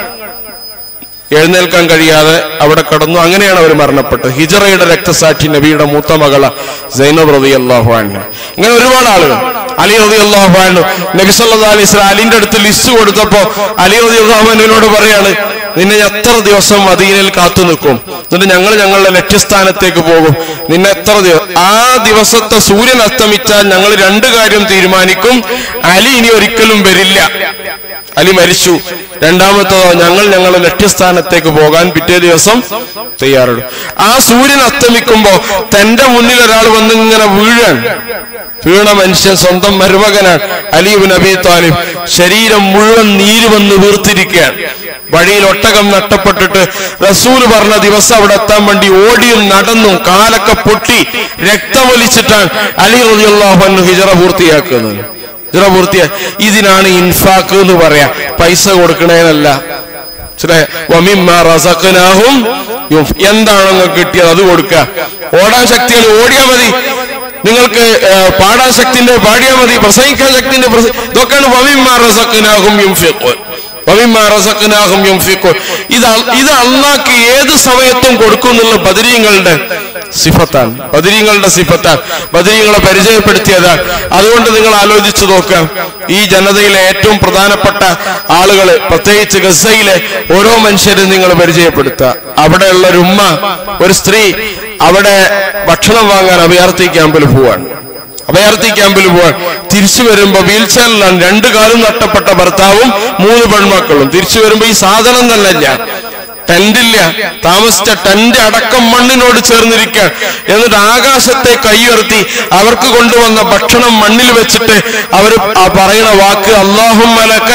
എഴുന്നേൽക്കാൻ കഴിയാതെ അവിടെ കടന്നു അങ്ങനെയാണ് അവർ മരണപ്പെട്ടത് ഹിജറയുടെ രക്തസാക്ഷി നബിയുടെ മൂത്ത മകള സൈനബ് റതി അള്ളാഹു ഇങ്ങനെ ഒരുപാട് ആളുകൾ അലി റതി അള്ളാഹു നബി സല്ലാ അലൈഹി സ്വലം അലിന്റെ അടുത്ത് ലിസ്റ്റ് കൊടുത്തപ്പോ അലി റതി അള്ളാഹുവിനോട് പറയാണ് നിന്നെ എത്ര ദിവസം മദീനയിൽ കാത്തു നിൽക്കും എന്നിട്ട് ഞങ്ങൾ ഞങ്ങളുടെ ലക്ഷ്യസ്ഥാനത്തേക്ക് പോകും നിന്നെ എത്ര ദിവസം ആ ദിവസത്തെ സൂര്യൻ അസ്തമിച്ചാൽ ഞങ്ങൾ രണ്ട് കാര്യം തീരുമാനിക്കും അലി ഇനി ഒരിക്കലും വരില്ല അലി മരിച്ചു രണ്ടാമത്തതോ ഞങ്ങൾ ഞങ്ങളുടെ ലക്ഷ്യസ്ഥാനത്തേക്ക് പോകാൻ പിറ്റേ ദിവസം തയ്യാറെടുക്കും ആ സൂര്യൻ അസ്തമിക്കുമ്പോ തന്റെ മുന്നിൽ ഒരാൾ വന്ന് ഇങ്ങനെ വീഴാൻ വീണ മനുഷ്യൻ സ്വന്തം മരുമകനാണ് അലീബ് നബി താലിബ് ശരീരം മുഴുവൻ നീര് വന്ന് വീർത്തിരിക്കുകയാണ് വഴിയിൽ ഒട്ടകം നഷ്ടപ്പെട്ടിട്ട് റസൂല് പറഞ്ഞ ദിവസം അവിടെ എത്താൻ വേണ്ടി ഓടിയും നടന്നും കാലൊക്കെ പൊട്ടി രക്തമൊലിച്ചിട്ടാണ് അലി റളിയല്ലാഹു ഹിജറ പൂർത്തിയാക്കുന്നത് ഹിജറ പൂർത്തിയായി ഇതിനാണ് ഇൻഫാക്ക് എന്ന് പറയാ പൈസ കൊടുക്കണേനല്ല മനസ്സിലായോ? വമിമ്മ റസഖ്നാഹും യുൻഫ്. എന്താണോ നിങ്ങൾക്ക് കിട്ടിയത് അത് കൊടുക്കുക ഓടാൻ ശക്തികൾ ഓടിയാൽ മതി നിങ്ങൾക്ക് ഏ, പാടാൻ ശക്തിന്റെ പാടിയാൽ മതി പ്രസംഗിക്കാൻ ശക്തിന്റെ പ്രസ- ഇതൊക്കെയാണ് വമിമ്മ റസഖ്നാഹും യുൻഫിഖൂൻ. വമിമ്മ റസഖ്നാഹും യുൻഫിഖൂൻ. ഇത് അൽ- ഇത് അള്ളാഹ്ക്ക് ഏത് സമയത്തും കൊടുക്കും എന്നുള്ള ബദരീങ്ങളുടെ സിഫത്താണ് ബദരീങ്ങളുടെ സിഫത്താണ് ബദരീങ്ങളെ പരിചയപ്പെടുത്തിയതാണ് അതുകൊണ്ട് നിങ്ങൾ ആലോചിച്ചു നോക്കുക ഈ ജനതയിലെ ഏറ്റവും പ്രധാനപ്പെട്ട ആളുകൾ പ്രത്യേകിച്ച് ഗസയിലെ ഓരോ മനുഷ്യരും നിങ്ങൾ പരിചയപ്പെടുത്തുക അവിടെയുള്ള ഒരു ഉമ്മ ഒരു സ്ത്രീ അവിടെ ഭക്ഷണം വാങ്ങാൻ അഭയാർത്ഥി ക്യാമ്പിൽ പോവാണ് അഭയാർത്ഥി ക്യാമ്പിൽ പോവാൻ തിരിച്ചു വരുമ്പോ വീൽ ചെയറിലാണ് രണ്ടു കാലും നഷ്ടപ്പെട്ട ഭർത്താവും മൂന്ന് പെൺമക്കളും തിരിച്ചു വരുമ്പോ ഈ സാധനം തന്നെ ഇല്ല ടെന്റില്ല താമസിച്ച ടെന്റ് അടക്കം മണ്ണിനോട് ചേർന്നിരിക്കാൻ എന്നിട്ട് ആകാശത്തെ കൈയുയർത്തി അവർക്ക് കൊണ്ടുവന്ന ഭക്ഷണം മണ്ണിൽ വെച്ചിട്ട് അവർ പറയുന്ന വാക്ക് അള്ളാഹും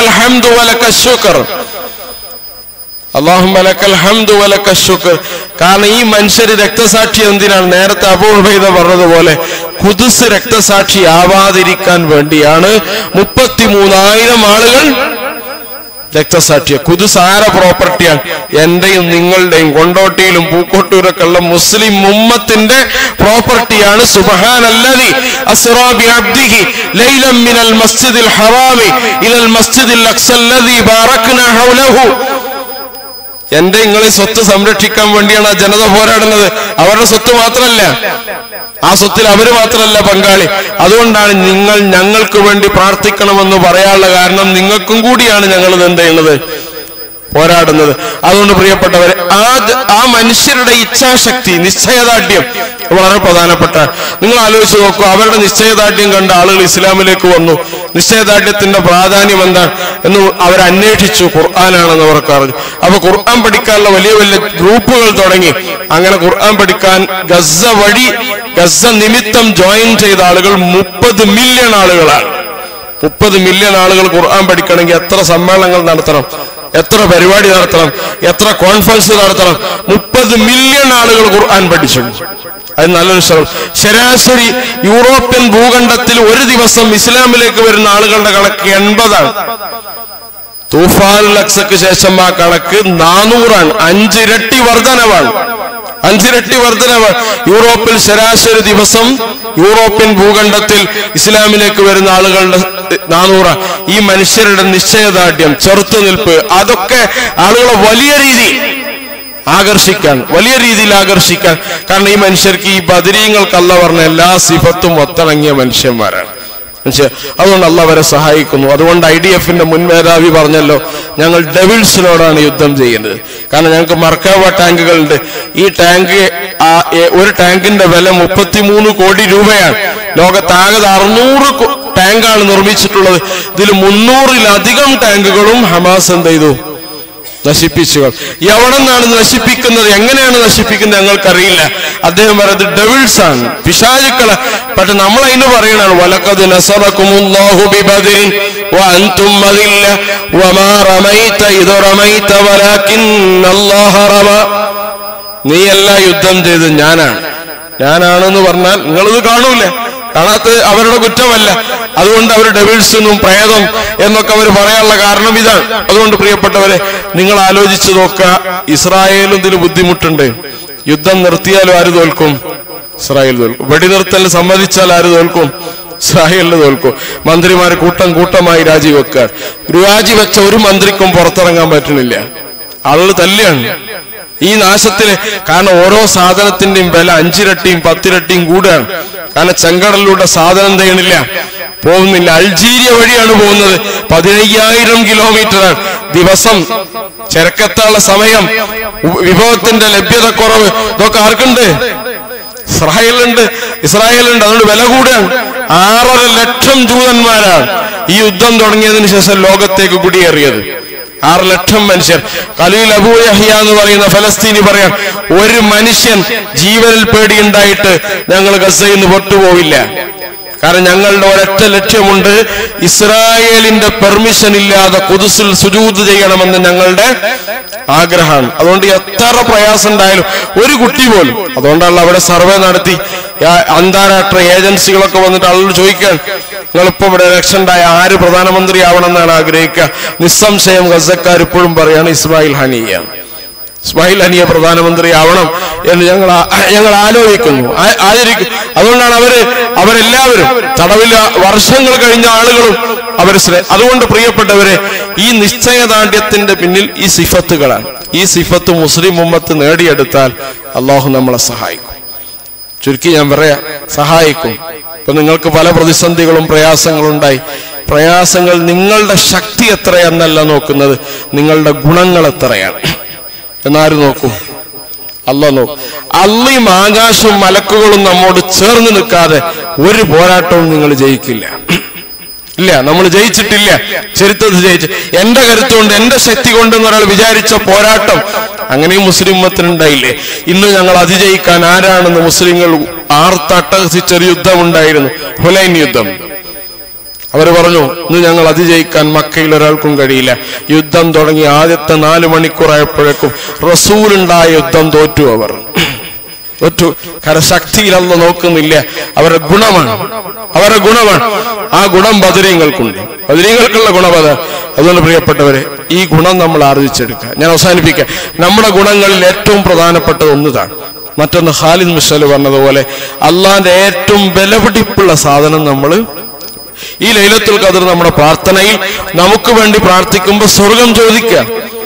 അള്ളാഹും കാരണം ഈ മനുഷ്യര് രക്തസാക്ഷി എന്തിനാണ് നേരത്തെ അപൂർവത പറഞ്ഞതുപോലെ കുതിസ് രക്തസാക്ഷി ആവാതിരിക്കാൻ വേണ്ടിയാണ് മുപ്പത്തിമൂന്നായിരം ആളുകൾ രക്തസാക്ഷിയെ കുതുസാര പ്രോപ്പർട്ടിയാണ് എന്റെയും നിങ്ങളുടെയും കൊണ്ടോട്ടിയിലും പൂക്കോട്ടൂരൊക്കെ ഉള്ള മുസ്ലിം ഉമ്മത്തിന്റെ പ്രോപ്പർട്ടിയാണ് സുബ്ഹാനല്ലദി അസ്റാ ബിഅബ്ദിഹി ലൈലൻ മിനൽ മസ്ജിദിൽ ഹറാമി ഇലൽ മസ്ജിദിൽ അഖ്സല്ലദി ബാറക്നാ ഹൗലഹു എന്റെ നിങ്ങളെ സ്വത്ത് സംരക്ഷിക്കാൻ വേണ്ടിയാണ് ആ ജനത പോരാടുന്നത് അവരുടെ സ്വത്ത് മാത്രമല്ല ആ സ്വത്തിൽ അവര് മാത്രമല്ല പങ്കാളി അതുകൊണ്ടാണ് നിങ്ങൾ ഞങ്ങൾക്ക് വേണ്ടി പ്രാർത്ഥിക്കണമെന്ന് പറയാനുള്ള കാരണം നിങ്ങൾക്കും കൂടിയാണ് ഞങ്ങൾ ഇത് എന്ത് ചെയ്യുന്നത് പോരാടുന്നത് അതുകൊണ്ട് പ്രിയപ്പെട്ടവരെ ആ ജ- ആ മനുഷ്യരുടെ ഇച്ഛാശക്തി നിശ്ചയദാർഢ്യം വളരെ പ്രധാനപ്പെട്ട നിങ്ങൾ ആലോചിച്ച് നോക്കൂ അവരുടെ നിശ്ചയദാർഢ്യം കണ്ട ആളുകൾ ഇസ്ലാമിലേക്ക് വന്നു നിശ്ചയദാർഢ്യത്തിന്റെ പ്രാധാന്യം എന്താണ് എന്ന് അവർ അന്വേഷിച്ചു ഖുർആനാണെന്ന് അവർക്ക് അറിഞ്ഞു അപ്പൊ ഖുർആൻ പഠിക്കാനുള്ള വലിയ വലിയ ഗ്രൂപ്പുകൾ തുടങ്ങി അങ്ങനെ ഖുർആൻ പഠിക്കാൻ ഗസ വഴി ഗസ നിമിത്തം ജോയിൻ ചെയ്ത ആളുകൾ മുപ്പത് മില്യൺ ആളുകളാണ് മുപ്പത് മില്യൺ ആളുകൾ ഖുർആൻ പഠിക്കണമെങ്കിൽ എത്ര സമ്മേളനങ്ങൾ നടത്തണം എത്ര പരിപാടി നടത്തണം എത്ര കോൺഫറൻസ് നടത്തണം മുപ്പത് മില്യൺ ആളുകൾ ഖുർആൻ പഠിച്ചു അത് നല്ലൊരു ശ്രമം ശരാശരി യൂറോപ്യൻ ഭൂഖണ്ഡത്തിൽ ഒരു ദിവസം ഇസ്ലാമിലേക്ക് വരുന്ന ആളുകളുടെ കണക്ക് എൺപതാണ് തൂഫാൻ ലക്സക്ക് ശേഷം ആ കണക്ക് നാനൂറാണ് അഞ്ചിരട്ടി വർധനവാണ് അഞ്ചിരട്ടി വർധനവാണ് യൂറോപ്പിൽ ശരാശരി ദിവസം യൂറോപ്യൻ ഭൂഖണ്ഡത്തിൽ ഇസ്ലാമിലേക്ക് വരുന്ന ആളുകളുടെ നാനൂറ് ഈ മനുഷ്യരുടെ നിശ്ചയദാർഢ്യം ചെറുത്തുനിൽപ്പ് അതൊക്കെ ആളുകളെ വലിയ രീതിയിൽ ആകർഷിക്കാൻ വലിയ രീതിയിൽ ആകർഷിക്കാൻ കാരണം ഈ മനുഷ്യർക്ക് ഈ ബദരീങ്ങൾക്കല്ല പറഞ്ഞ എല്ലാ സിഫത്തും ഒത്തിണങ്ങിയ മനുഷ്യന്മാരാണ് മനസ്സിലായോ? അതുകൊണ്ട് അല്ല അവരെ സഹായിക്കുന്നു അതുകൊണ്ട് ഐ ഡി എഫിന്റെ മുൻ മേധാവി പറഞ്ഞല്ലോ ഞങ്ങൾ ഡെവിൾസിനോടാണ് യുദ്ധം ചെയ്യുന്നത് കാരണം ഞങ്ങൾക്ക് മർക്കാവ ടാങ്കുകളുണ്ട് ഈ ടാങ്ക് ആ എ- ഒരു ടാങ്കിന്റെ വില മുപ്പത്തിമൂന്ന് കോടി രൂപയാണ് ലോകത്താകെ അറുന്നൂറ് കോ- ടാങ്കാണ് നിർമ്മിച്ചിട്ടുള്ളത് ഇതിൽ മുന്നൂറിലധികം ടാങ്കുകളും ഹമാസ് എന്ത് ചെയ്തു നശിപ്പിച്ചു എവിടെ നിന്നാണ് നശിപ്പിക്കുന്നത് എങ്ങനെയാണ് നശിപ്പിക്കുന്നത് ഞങ്ങൾക്കറിയില്ല അദ്ദേഹം പറയുന്നത് ഡെവിൾസ് ആണ് പിശാചുക്കള് പക്ഷെ നമ്മൾ അതിന് പറയണാണ് വലക്കത് നസറക്കുമുല്ലാഹു ബിബദിൻ വഅൻതും അദില്ല വമാ റമൈത ഇദ റമൈത വലാകിൻ അല്ലാഹ റമ നീയല്ല യുദ്ധം ചെയ്ത് ഞാനാണ് ഞാനാണെന്ന് പറഞ്ഞാൽ നിങ്ങളിത് കാണൂല കാണാത്തത് അവരുടെ കുറ്റമല്ല അതുകൊണ്ട് അവർ ഡെവിൾസ് എന്നും പ്രേതം എന്നൊക്കെ അവർ പറയാനുള്ള കാരണം ഇതാണ് അതുകൊണ്ട് പ്രിയപ്പെട്ടവരെ നിങ്ങൾ ആലോചിച്ച് നോക്കുക ഇസ്രായേലും ഇതിന് ബുദ്ധിമുട്ടുണ്ട് യുദ്ധം നിർത്തിയാലും ആര് തോൽക്കും ഇസ്രായേൽ തോൽക്കും വെടിനിർത്തൽ സമ്മതിച്ചാൽ ആര് തോൽക്കും ഇസ്രായേലിന് തോൽക്കും മന്ത്രിമാര് കൂട്ടം കൂട്ടമായി രാജിവെക്കുക രാജിവെച്ച ഒരു മന്ത്രിക്കും പുറത്തിറങ്ങാൻ പറ്റുന്നില്ല ആളുകൾ തല്ലിയാണ് ഈ നാശത്തിന് കാരണം ഓരോ സാധനത്തിന്റെയും വില അഞ്ചിരട്ടിയും പത്തിരട്ടിയും കൂടുകയാണ് കാരണം ചെങ്കടലിലൂടെ സാധനം ചെയ്യണില്ല പോകുന്നില്ല അൾജീരിയ വഴിയാണ് പോകുന്നത് പതിനയ്യായിരം കിലോമീറ്ററാണ് ദിവസം ചരക്കെത്താനുള്ള സമയം ഉ- വിഭവത്തിന്റെ ലഭ്യത കുറവ് ഇതൊക്കെ ആർക്കുണ്ട് ഇസ്രായേലുണ്ട് ഇസ്രായേലുണ്ട് അതുകൊണ്ട് വില കൂടുകയാണ് ആറര ലക്ഷം ജൂതന്മാരാണ് ഈ യുദ്ധം തുടങ്ങിയതിനു ശേഷം ലോകത്തേക്ക് കുടിയേറിയത് ആറ് ലക്ഷം മനുഷ്യർ ഖലീൽ അബൂ യഹ്യ എന്ന് പറയുന്ന ഫലസ്തീനി പറയാൻ ഒരു മനുഷ്യൻ ജീവനിൽ പേടിയുണ്ടായിട്ട് ഞങ്ങൾ ഗസയിൽ നിന്ന് പൊട്ടുപോവില്ല കാരണം ഞങ്ങളുടെ ഒരൊറ്റ ലക്ഷ്യമുണ്ട് ഇസ്രായേലിന്റെ പെർമിഷൻ ഇല്ലാതെ കുതുസിൽ സുജൂത് ചെയ്യണമെന്ന് ഞങ്ങളുടെ ആഗ്രഹമാണ് അതുകൊണ്ട് എത്ര പ്രയാസം ഉണ്ടായാലും ഒരു കുട്ടി പോലും അതുകൊണ്ടാണ് അവിടെ സർവേ നടത്തി ആ അന്താരാഷ്ട്ര ഏജൻസികളൊക്കെ വന്നിട്ട് ആളോട് ചോദിക്കാൻ നിങ്ങളിപ്പോ ഇവിടെ ഇലക്ഷൻ ഉണ്ടായ ആര് പ്രധാനമന്ത്രി ആവണമെന്നാണ് ആഗ്രഹിക്കുക നിസ്സംശയം ഗസക്കാർ ഇപ്പോഴും പറയാണ് ഇസ്മായിൽ ഹനിയ ഇസ്മായിൽ ഹനിയ പ്രധാനമന്ത്രി ആവണം എന്ന് ഞങ്ങൾ ആ- ഞങ്ങൾ ആലോചിക്കുന്നു ആ- ആചരിക്കും അതുകൊണ്ടാണ് അവര് അവരെല്ലാവരും തടവിൽ വർഷങ്ങൾ കഴിഞ്ഞ ആളുകളും അവർ അതുകൊണ്ട് പ്രിയപ്പെട്ടവരെ ഈ നിശ്ചയദാർഢ്യത്തിന്റെ പിന്നിൽ ഈ സിഫത്തുകളാണ് ഈ സിഫത്ത് മുസ്ലിം ഉമ്മത്ത് നേടിയെടുത്താൽ അള്ളാഹു നമ്മളെ സഹായിക്കും ചുരുക്കി ഞാൻ പറയാം സഹായിക്കും ഇപ്പൊ നിങ്ങൾക്ക് പല പ്രതിസന്ധികളും പ്രയാസങ്ങളും ഉണ്ടായി പ്രയാസങ്ങൾ നിങ്ങളുടെ ശക്തി എത്രയെന്നല്ല നോക്കുന്നത് നിങ്ങളുടെ ഗുണങ്ങൾ എത്രയാണ് എന്നാരും നോക്കൂ അല്ല നോക്കും അള്ളയും ആകാശവും മലക്കുകളും നമ്മോട് ചേർന്ന് നിൽക്കാതെ ഒരു പോരാട്ടവും നിങ്ങൾ ജയിക്കില്ല ഇല്ല നമ്മൾ ജയിച്ചിട്ടില്ല ചരിത്രത്തിൽ ജയിച്ചു എന്റെ കരുത്തുകൊണ്ട് എന്റെ ശക്തി കൊണ്ട് ഒരാൾ വിചാരിച്ച പോരാട്ടം അങ്ങനെയും മുസ്ലിം ഉമ്മത്തിനുണ്ടായില്ലേ ഇന്ന് ഞങ്ങൾ അതിജയിക്കാൻ ആരാണെന്ന് മുസ്ലിങ്ങൾ ആർത്തട്ടഹസിച്ചൊരു യുദ്ധം ഉണ്ടായിരുന്നു ഹുലൈൻ യുദ്ധം അവർ പറഞ്ഞു ഇന്ന് ഞങ്ങൾ അതിജയിക്കാൻ മക്കയിൽ ഒരാൾക്കും കഴിയില്ല യുദ്ധം തുടങ്ങി ആദ്യത്തെ നാല് മണിക്കൂറായപ്പോഴേക്കും റസൂലുണ്ടായ യുദ്ധം തോറ്റു അവർ തോറ്റു കാരണം ശക്തിയിലല്ല നോക്കുന്നില്ല അവരുടെ ഗുണമാണ് അവരുടെ ഗുണമാണ് ആ ഗുണം ബദരീങ്ങൾക്കുണ്ട് ബദരീങ്ങൾക്കുള്ള ഗുണം അത് അതുകൊണ്ട് പ്രിയപ്പെട്ടവരെ ഈ ഗുണം നമ്മൾ ആർജിച്ചെടുക്കുക ഞാൻ അവസാനിപ്പിക്കാം നമ്മുടെ ഗുണങ്ങളിൽ ഏറ്റവും പ്രധാനപ്പെട്ടത് ഒന്നതാണ് മറ്റൊന്ന് ഖാലിദ് മിഷൽ പറഞ്ഞതുപോലെ അള്ളാന്റെ ഏറ്റവും വിലപിടിപ്പുള്ള സാധനം നമ്മൾ ഈ ലൈലത്തുൽ ഖദർ നമ്മുടെ പ്രാർത്ഥനയിൽ നമുക്ക് വേണ്ടി പ്രാർത്ഥിക്കുമ്പോൾ സ്വർഗം ചോദിക്കുക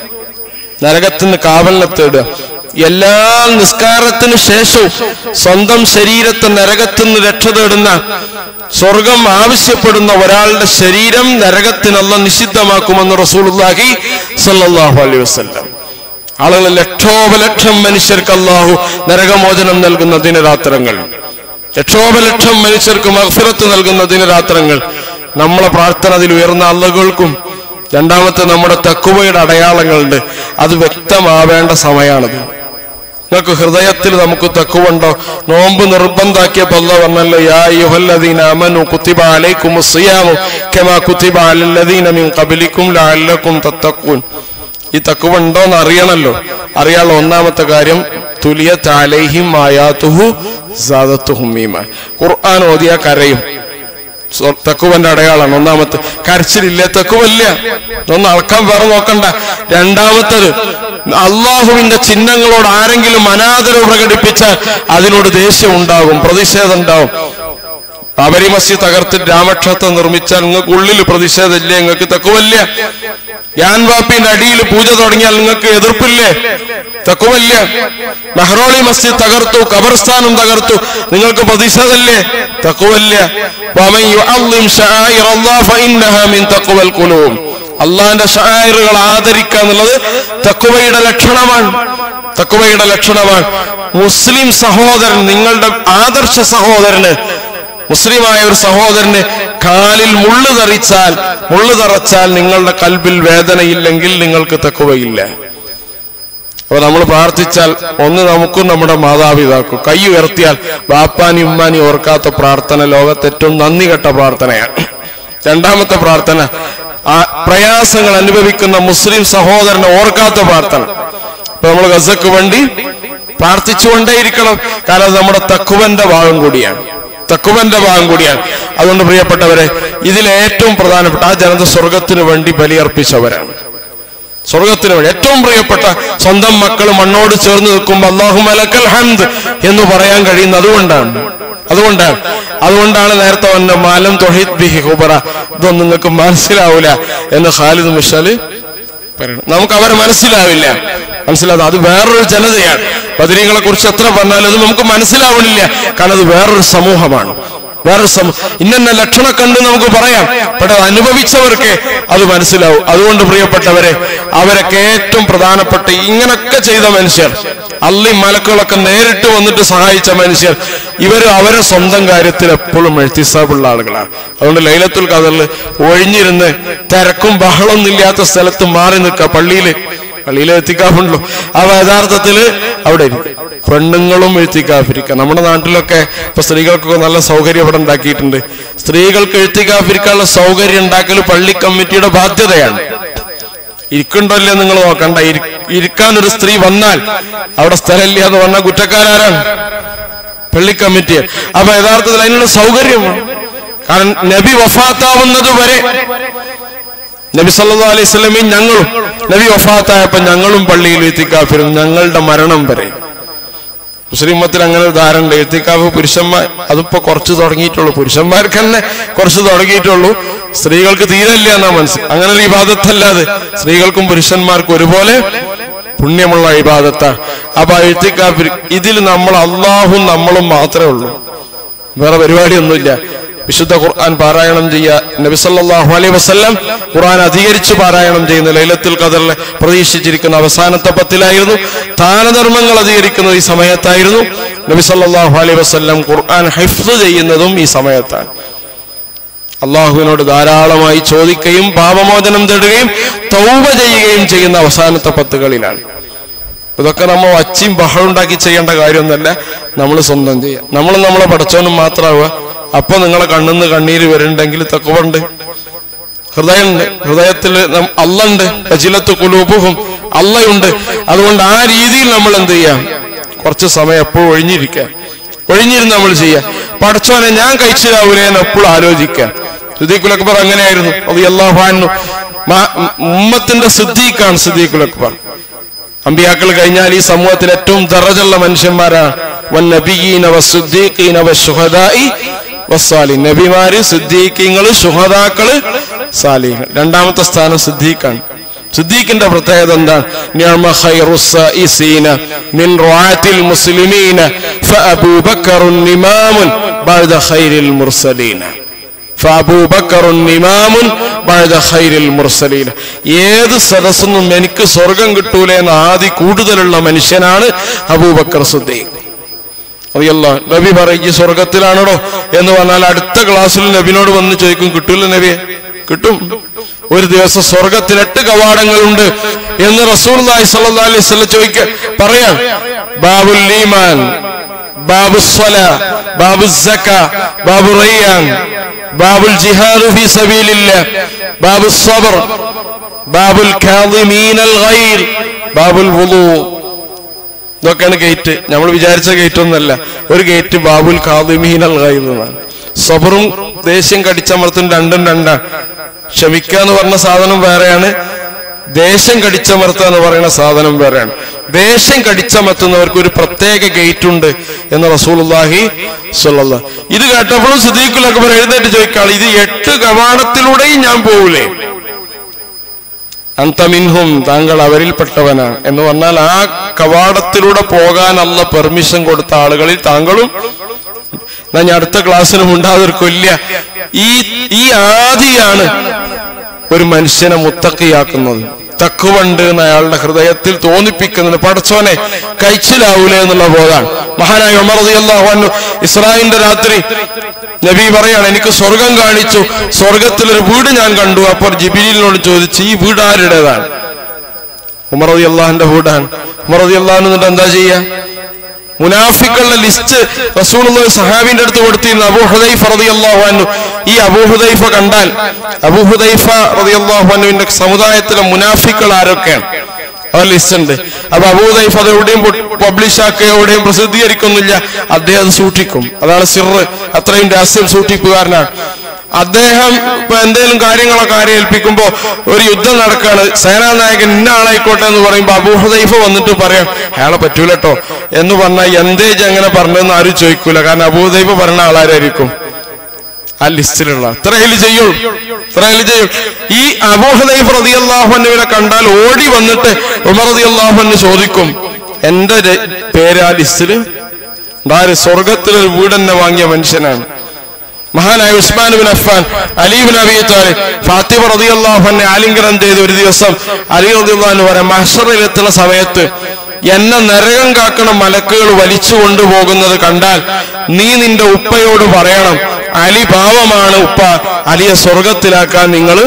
നരകത്തിന് കാവലിനെ തേടുക എല്ലാ നിസ്കാരത്തിന് ശേഷവും സ്വന്തം ശരീരത്തെ നരകത്തിൽ നിന്ന് രക്ഷ തേടുന്ന സ്വർഗം ആവശ്യപ്പെടുന്ന ഒരാളുടെ ശരീരം നരകത്തിനല്ല നിഷിദ്ധമാക്കുമെന്ന് റസൂലുള്ളാഹി സല്ലല്ലാഹു അലൈഹി വസല്ലം ആളുകൾ ലക്ഷോപലക്ഷം മനുഷ്യർക്ക് അള്ളാഹു നരകമോചനം നൽകുന്ന ദിനരാത്രങ്ങൾ ലക്ഷോപലക്ഷം മനുഷ്യർക്ക് മഹഫിറത്ത് നൽകുന്ന ദിനരാത്രങ്ങൾ നമ്മളെ പ്രാർത്ഥന അതിൽ ഉയർന്ന അള്ളകൾക്കും രണ്ടാമത്തെ നമ്മുടെ തക്കുവയുടെ അടയാളങ്ങളുണ്ട് അത് വ്യക്തമാവേണ്ട സമയമാണത് നിങ്ങൾക്ക് ഹൃദയത്തിൽ നമുക്ക് തക്കുവുണ്ടോ നോമ്പ് നിർബന്ധാക്കിയപ്പോ അല്ല പറഞ്ഞല്ലോ യാ യുഹല്ലദീന അമനു കുത്തിബ അലൈക്കും സിയാമു കമാ കുത്തിബ അലല്ലദീന മിൻ ഖബലിക്കും ലഅല്ലക്കും തത്തഖൂൻ ഈ തക്കുവുണ്ടോ എന്ന് അറിയണല്ലോ അറിയാനുള്ള ഒന്നാമത്തെ കാര്യം തുലിയത്ത് അലൈഹിം ആയാത്തുഹു സാദത്തുഹും ഈമാൻ ഖുർആൻ ഓതിയ കരയും സ്വ- തെക്കുവന്റെ അടയാളാണ് ഒന്നാമത്തെ കരച്ചിലില്ല തെക്കുവല്ല ഒന്ന് അളക്കാൻ വേറെ നോക്കണ്ട രണ്ടാമത്തത് അള്ളാഹുവിന്റെ ചിഹ്നങ്ങളോട് ആരെങ്കിലും അനാദരവ് പ്രകടിപ്പിച്ചാൽ അതിനോട് ദേഷ്യം ഉണ്ടാകും പ്രതിഷേധം ഉണ്ടാവും ബാബരി മസ്ജിദ് തകർത്ത് രാമക്ഷേത്രം നിർമ്മിച്ചാൽ നിങ്ങൾക്ക് ഉള്ളിൽ പ്രതിഷേധമില്ലേ നിങ്ങൾക്ക് തെക്കുവല്ല യാൻ വാപ്പിന്റെ അടിയിൽ പൂജ തുടങ്ങിയാൽ നിങ്ങൾക്ക് എതിർപ്പില്ലേ തെക്കുവല്ല മെഹ്റോളി മസ്ജിദ് തകർത്തു ഖബർസ്ഥാനം തകർത്തു നിങ്ങൾക്ക് പ്രതിഷേധമില്ലേ തക്കുവല്ല വമൻ യുഅള്ളിം ശആയിറ അല്ലാഹ് ഫഇന്നഹാ മിൻ തഖ്വൽ ഖുലൂബ് അള്ളാന്റെ ഷായറുകൾ ആദരിക്കുക എന്നുള്ളത് തക്കുവയുടെ ലക്ഷണമാണ് തക്കുവയുടെ ലക്ഷണമാണ് മുസ്ലിം സഹോദരൻ നിങ്ങളുടെ ആദർശ സഹോദരന് മുസ്ലിമായ ഒരു സഹോദരന് കാലിൽ മുള്ളു തെറിച്ചാൽ മുള്ളു തറച്ചാൽ നിങ്ങളുടെ കൽബിൽ വേദനയില്ലെങ്കിൽ നിങ്ങൾക്ക് തക്കുവയില്ല അപ്പൊ നമ്മൾ പ്രാർത്ഥിച്ചാൽ ഒന്ന് നമുക്കും നമ്മുടെ മാതാപിതാക്കും കൈ ഉയർത്തിയാൽ ബാപ്പാനി ഉമ്മാനി ഓർക്കാത്ത പ്രാർത്ഥന ലോകത്ത് ഏറ്റവും നന്ദി കെട്ട പ്രാർത്ഥനയാണ് രണ്ടാമത്തെ പ്രാർത്ഥന ആ പ്രയാസങ്ങൾ അനുഭവിക്കുന്ന മുസ്ലിം സഹോദരനെ ഓർക്കാത്ത പ്രാർത്ഥന ഇപ്പൊ നമ്മൾ ഗസക്ക് വേണ്ടി പ്രാർത്ഥിച്ചുകൊണ്ടേയിരിക്കണം കാരണം അത് നമ്മുടെ തക്കുവന്റെ ഭാഗം കൂടിയാണ് തക്കുവന്റെ ഭാഗം കൂടിയാണ് അതുകൊണ്ട് പ്രിയപ്പെട്ടവരെ ഇതിൽ ഏറ്റവും പ്രധാനപ്പെട്ട ആ ജനത സ്വർഗത്തിന് വേണ്ടി ബലിയർപ്പിച്ചവരാണ് സ്വർഗത്തിന് വേണ്ടി ഏറ്റവും പ്രിയപ്പെട്ട സ്വന്തം മക്കൾ മണ്ണോട് ചേർന്ന് നിൽക്കുമ്പോൾ അള്ളാഹു മലക്കൽ ഹംദ് എന്ന് പറയാൻ കഴിയുന്ന അതുകൊണ്ടാണ് അതുകൊണ്ടാണ് അതുകൊണ്ടാണ് നേരത്തെ വന്ന മാലം തൊഹീദ് ബിഹി ഹുബറ ഇതൊന്നും നിങ്ങൾക്ക് മനസ്സിലാവൂല എന്ന് ഖാലിദ് മിഷാല് പറയണം നമുക്ക് അവരെ മനസ്സിലാവില്ല മനസ്സിലാവും അത് വേറൊരു ജനതയാണ് ബദരീങ്ങളെ കുറിച്ച് എത്ര പറഞ്ഞാലും അത് നമുക്ക് മനസ്സിലാവണില്ല കാരണം അത് വേറൊരു സമൂഹമാണ് വേറൊരു സമൂഹം ഇന്ന ലക്ഷണം കണ്ട് നമുക്ക് പറയാം പക്ഷെ അത് അനുഭവിച്ചവർക്ക് അത് മനസ്സിലാവും അതുകൊണ്ട് പ്രിയപ്പെട്ടവരെ അവരൊക്കെ ഏറ്റവും പ്രധാനപ്പെട്ട ഇങ്ങനൊക്കെ ചെയ്ത മനുഷ്യർ അള്ളി മലക്കുകളൊക്കെ നേരിട്ട് വന്നിട്ട് സഹായിച്ച മനുഷ്യർ ഇവർ അവരെ സ്വന്തം കാര്യത്തിൽ എപ്പോഴും എഴുത്തിസാബുള്ള ആളുകളാണ് അതുകൊണ്ട് ലൈലത്തുൽ കതറിൽ ഒഴിഞ്ഞിരുന്ന് തിരക്കും ബഹളമൊന്നും ഇല്ലാത്ത സ്ഥലത്ത് മാറി നിൽക്കുക പള്ളിയിൽ പള്ളിയിൽ എത്തിക്കാഫുണ്ടല്ലോ അവ യഥാർത്ഥത്തില് അവിടെ ഇരിക്കും പെണ്ണുങ്ങളും എഴുത്തിക്കാഫിരിക്കുക നമ്മുടെ നാട്ടിലൊക്കെ ഇപ്പൊ സ്ത്രീകൾക്കൊക്കെ നല്ല സൗകര്യം ഇവിടെ ഉണ്ടാക്കിയിട്ടുണ്ട് സ്ത്രീകൾക്ക് എഴുത്തിക്കാഫിരിക്കാനുള്ള സൗകര്യം ഉണ്ടാക്കൽ പള്ളി കമ്മിറ്റിയുടെ ബാധ്യതയാണ് ഇരിക്കണ്ടല്ലേ നിങ്ങൾ നോക്കണ്ട ഇരി- ഇരിക്കാൻ ഒരു സ്ത്രീ വന്നാൽ അവിടെ സ്ഥലമില്ല എന്ന് പറഞ്ഞാൽ കുറ്റക്കാരാരാണ് പള്ളി കമ്മിറ്റി അപ്പൊ യഥാർത്ഥത്തിൽ അതിനുള്ള സൗകര്യമാണ് കാരണം നബി വഫാത്താവുന്നത് വരെ നബി സല്ലാ അലൈഹി സ്വലമയും ഞങ്ങളും നബി വഫാത്തായപ്പോ ഞങ്ങളും പള്ളിയിൽ എത്തിക്കാഫിരും ഞങ്ങളുടെ മരണം വരെ മുസ്ലിം മത്തിൽ അങ്ങനെ ഒരു ധാരണ ഉണ്ട് എത്തിക്കാഫ് പുരുഷന്മാർ അതിപ്പോ കുറച്ച് തുടങ്ങിയിട്ടുള്ളൂ പുരുഷന്മാർക്ക് തന്നെ കുറച്ച് തുടങ്ങിയിട്ടുള്ളൂ സ്ത്രീകൾക്ക് തീരല്ല എന്നാ മനസ്സിൽ അങ്ങനെ ഒരു ഇബാദത്തല്ലാതെ സ്ത്രീകൾക്കും പുരുഷന്മാർക്കും ഒരുപോലെ പുണ്യമുള്ള ഇബാദത്താണ് അപ്പൊ എഴുത്തിക്കാഫിർ ഇതിൽ നമ്മൾ അള്ളാഹും നമ്മളും മാത്രമേ ഉള്ളൂ വേറെ പരിപാടിയൊന്നുമില്ല വിശുദ്ധ ഖുർആൻ പാരായണം ചെയ്യുക നബിസല്ലാഹു അലൈഹി വസല്ലം ഖുർആൻ അധികരിച്ച് പാരായണം ചെയ്യുന്ന ലൈലത്തുൽ ഖദറിൽ പ്രതീക്ഷിച്ചിരിക്കുന്ന അവസാനത്തെ പത്തിലായിരുന്നു ദാനധർമ്മങ്ങൾ അധികരിക്കുന്നത് ഈ സമയത്തായിരുന്നു നബി സല്ലല്ലാഹു അലൈഹി വസല്ലം ഖുർആൻ ഹൈഫ്സ് ചെയ്യുന്നതും ഈ സമയത്താണ് അള്ളാഹുവിനോട് ധാരാളമായി ചോദിക്കുകയും പാപമോചനം തേടുകയും തൗബ ചെയ്യുകയും ചെയ്യുന്ന അവസാനത്തെ പത്തുകളിലാണ് ഇതൊക്കെ നമ്മൾ വച്ചിയും ബഹളം ഉണ്ടാക്കി ചെയ്യേണ്ട കാര്യമൊന്നുമല്ല നമ്മൾ സ്വന്തം ചെയ്യുക നമ്മൾ നമ്മളെ പഠിച്ചവനും മാത്രമാവുക അപ്പൊ നിങ്ങളെ കണ്ണിന്ന് കണ്ണീര് വരുന്നുണ്ടെങ്കിൽ തക്കവുണ്ട് ഹൃദയമുണ്ട് ഹൃദയത്തിൽ അല്ലുണ്ട് അജിലത്ത് കുലൂപും അല്ലയുണ്ട് അതുകൊണ്ട് ആ രീതിയിൽ നമ്മൾ എന്ത് ചെയ്യാം കുറച്ച് സമയം എപ്പോഴും ഒഴിഞ്ഞിരിക്കാം ഒഴിഞ്ഞിരുന്ന് നമ്മൾ ചെയ്യാം പഠിച്ചവനെ ഞാൻ കഴിച്ചിലാവൂലേ എന്ന് എപ്പോഴും ആലോചിക്കാം സിദ്ദീഖുൽ അക്ബർ അങ്ങനെയായിരുന്നു അത് അള്ളാഹു ഉമ്മത്തിന്റെ സിദ്ദീഖാണ് സിദ്ദീഖുൽ അക്ബർ അമ്പിയാക്കൾ കഴിഞ്ഞാൽ ഈ സമൂഹത്തിൽ ഏറ്റവും ദറജുള്ള മനുഷ്യന്മാരാണ് വന്നബിയീന വസ്സുദ്ദീഖീന വശുഹദായി വസ്സാലി നബിമാര് സിദ്ദീഖീങ്ങള് ശുഹദാക്കള് സാലിഹ് രണ്ടാമത്തെ സ്ഥാനം സിദ്ദീഖാണ് സിദ്ദീഖിന്റെ പ്രത്യേകത എന്താണ് നിഅമ ഖൈറുസ്സായിസീന മിൻ റുആത്തിൽ മുസ്ലിമീന ഫഅബൂബക്കറുൻ ഇമാമുൻ ബഅദ ഖൈറിൽ മുർസലീന ഫഅബൂബക്കറുൻ ഇമാമുൻ ബഅദ ഖൈറിൽ മുർസലീന ഏത് സദസ്സൊന്നും എനിക്ക് സ്വർഗം കിട്ടൂല എന്ന ആദി കൂടുതലുള്ള മനുഷ്യനാണ് അബൂബക്കർ സുദ്ദീഖ് അറിയല്ലോ നബി പറയും ഈ സ്വർഗത്തിലാണോ എന്ന് പറഞ്ഞാൽ അടുത്ത ക്ലാസ്സിൽ നബിനോട് വന്ന് ചോദിക്കും കിട്ടൂല നബിയെ കിട്ടും ഒരു ദിവസം സ്വർഗത്തിൽ എട്ട് കവാടങ്ങളുണ്ട് എന്ന് റസൂൽ സല്ലല്ലാഹു അലൈഹി വസല്ലം ചോദിക്ക പറയാം ബാബുൽ ഈമാൻ ബാബു സ്വല ബാബു സക്ക ബാബു റയ്യാൻ ബാബുൽ ജിഹാദ് ഫീ സബീലില്ലാ ബാബു സബർ ബാബുൽ കാദിമീനൽ ഗൈർ ബാബുൽ വുളു ഇതൊക്കെയാണ് ഗേറ്റ് നമ്മൾ വിചാരിച്ച ഗേറ്റ് ഒന്നല്ല ഒരു ഗേറ്റ് ബാബുൽ കാദിമീൻ അൽ ഗൈർ എന്നാണ് സബറും ദേഷ്യം കടിച്ചമർത്തും രണ്ടും രണ്ടാണ് ക്ഷമിക്കുക എന്ന് പറഞ്ഞ സാധനം വേറെയാണ് ദേഷ്യം കടിച്ചമർത്തുക എന്ന് പറയുന്ന സാധനം വേറെയാണ് ദേഷ്യം കടിച്ചമർത്തുന്നവർക്ക് ഒരു പ്രത്യേക ഗേറ്റ് ഉണ്ട് എന്ന് റസൂലുള്ളാഹി സ്വല്ലല്ലാഹു ഇത് കേട്ടപ്പോഴും സുദീഖുലൊക്കെ എഴുന്നേറ്റ് ചോദിക്കാൾ ഇത് എട്ട് കവാടത്തിലൂടെയും ഞാൻ പോകൂലേ അന്തമിൻഹും താങ്കൾ അവരിൽപ്പെട്ടവനാണ് എന്ന് പറഞ്ഞാൽ ആ കവാടത്തിലൂടെ പോകാനുള്ള പെർമിഷൻ കൊടുത്ത ആളുകളിൽ താങ്കളും എന്നാ ഞാൻ അടുത്ത ക്ലാസ്സിനും ഉണ്ടാതിരിക്കില്ല ഈ ഈ ആദിയാണ് ഒരു മനുഷ്യനെ മുത്തക്കിയാക്കുന്നത് തക്കുവണ്ട് എന്ന് അയാളുടെ ഹൃദയത്തിൽ തോന്നിപ്പിക്കുന്നത് പടച്ചോനെ കഴിച്ചിലാവൂലേ എന്നുള്ള ബോധാണ് മഹാനായ ഉമർ റളിയല്ലാഹു അൻഹു ഇസ്രായേലിന്റെ രാത്രി നബി പറയാണ് എനിക്ക് സ്വർഗം കാണിച്ചു സ്വർഗത്തിൽ ഒരു വീട് ഞാൻ കണ്ടു അപ്പോൾ ജിബിലിനോട് ചോദിച്ചു ഈ വീട് ആരുടേതാണ് ഉമർ റതി അള്ളാഹിന്റെ വീടാണ് ഉമർ റതി അള്ളാഹു എന്നിട്ട് എന്താ ചെയ്യാ മുനാഫിക്കളുടെ ലിസ്റ്റ് റസൂൽ സഹാബിന്റെ അടുത്ത് കൊടുത്തിരുന്നു അബൂ ഹുദൈഫ റളിയല്ലാഹു അൻഹു ഈ അബൂ ഹുദൈഫ കണ്ടാൽ അബൂ ഹുദൈഫ റളിയല്ലാഹു അൻഹുവിന്റെ സമുദായത്തിലെ മുനാഫിക്കൾ ആരൊക്കെയാണ് ആ ലിസ്റ്റ് ഉണ്ട് അപ്പൊ അബൂദൈഫ് അത് എവിടെയും പബ്ലിഷ് ആക്കുകയോ എവിടെയും പ്രസിദ്ധീകരിക്കുന്നില്ല അദ്ദേഹം അത് സൂക്ഷിക്കും അതാണ് സിറ് അത്രയും രഹസ്യം സൂക്ഷിപ്പുകാരനാണ് അദ്ദേഹം ഇപ്പൊ എന്തെങ്കിലും കാര്യങ്ങളൊക്കെ ആരെ ഏൽപ്പിക്കുമ്പോ ഒരു യുദ്ധം നടക്കാണ് സേനാനായകൻ ഇന്ന ആളായിക്കോട്ടെ എന്ന് പറയുമ്പോ അബൂഹദൈഫ വന്നിട്ട് പറയാം അയാളെ പറ്റൂല കേട്ടോ എന്ന് പറഞ്ഞാൽ എന്തേ ഇജ്ജ് അങ്ങനെ പറഞ്ഞതെന്ന് ആരും ചോദിക്കൂല കാരണം അബൂഹദൈഫ പറഞ്ഞ ആളാരായിരിക്കും ആ ലിസ്റ്റിലുള്ള ഇത്രയിൽ ചെയ്യും ഇത്രയിൽ ചെയ്യും ഈ അബൂഹദൈഫ് റതിയല്ലാഹുവിനെ കണ്ടാൽ ഓടി വന്നിട്ട് ഉമർ റതിയല്ലാഹുവിന് ചോദിക്കും എന്റെ ര- പേര് ആ ലിസ്റ്റില് ഉണ്ടാര് സ്വർഗത്തിൽ ഒരു വീടെന്നെ വാങ്ങിയ മനുഷ്യനാണ് മഹാനായ Usman bin Affan Ali bin Abi Talib Fatima റളിയല്ലാഹു അൻഹ ആലിംഗനം ചെയ്ത ഒരു ദിവസം അലി റളിയല്ലാഹു അൻഹു പറയാം മഹ്ശറിൽ എത്തുന്ന സമയത്ത് എന്നെ നരകം കാക്കണ മലക്കുകൾ വലിച്ചു കൊണ്ടുപോകുന്നത് കണ്ടാൽ നീ നിന്റെ ഉപ്പയോട് പറയണം അലി പാവമാണ് ഉപ്പ അലിയെ സ്വർഗത്തിലാക്കാൻ നിങ്ങൾ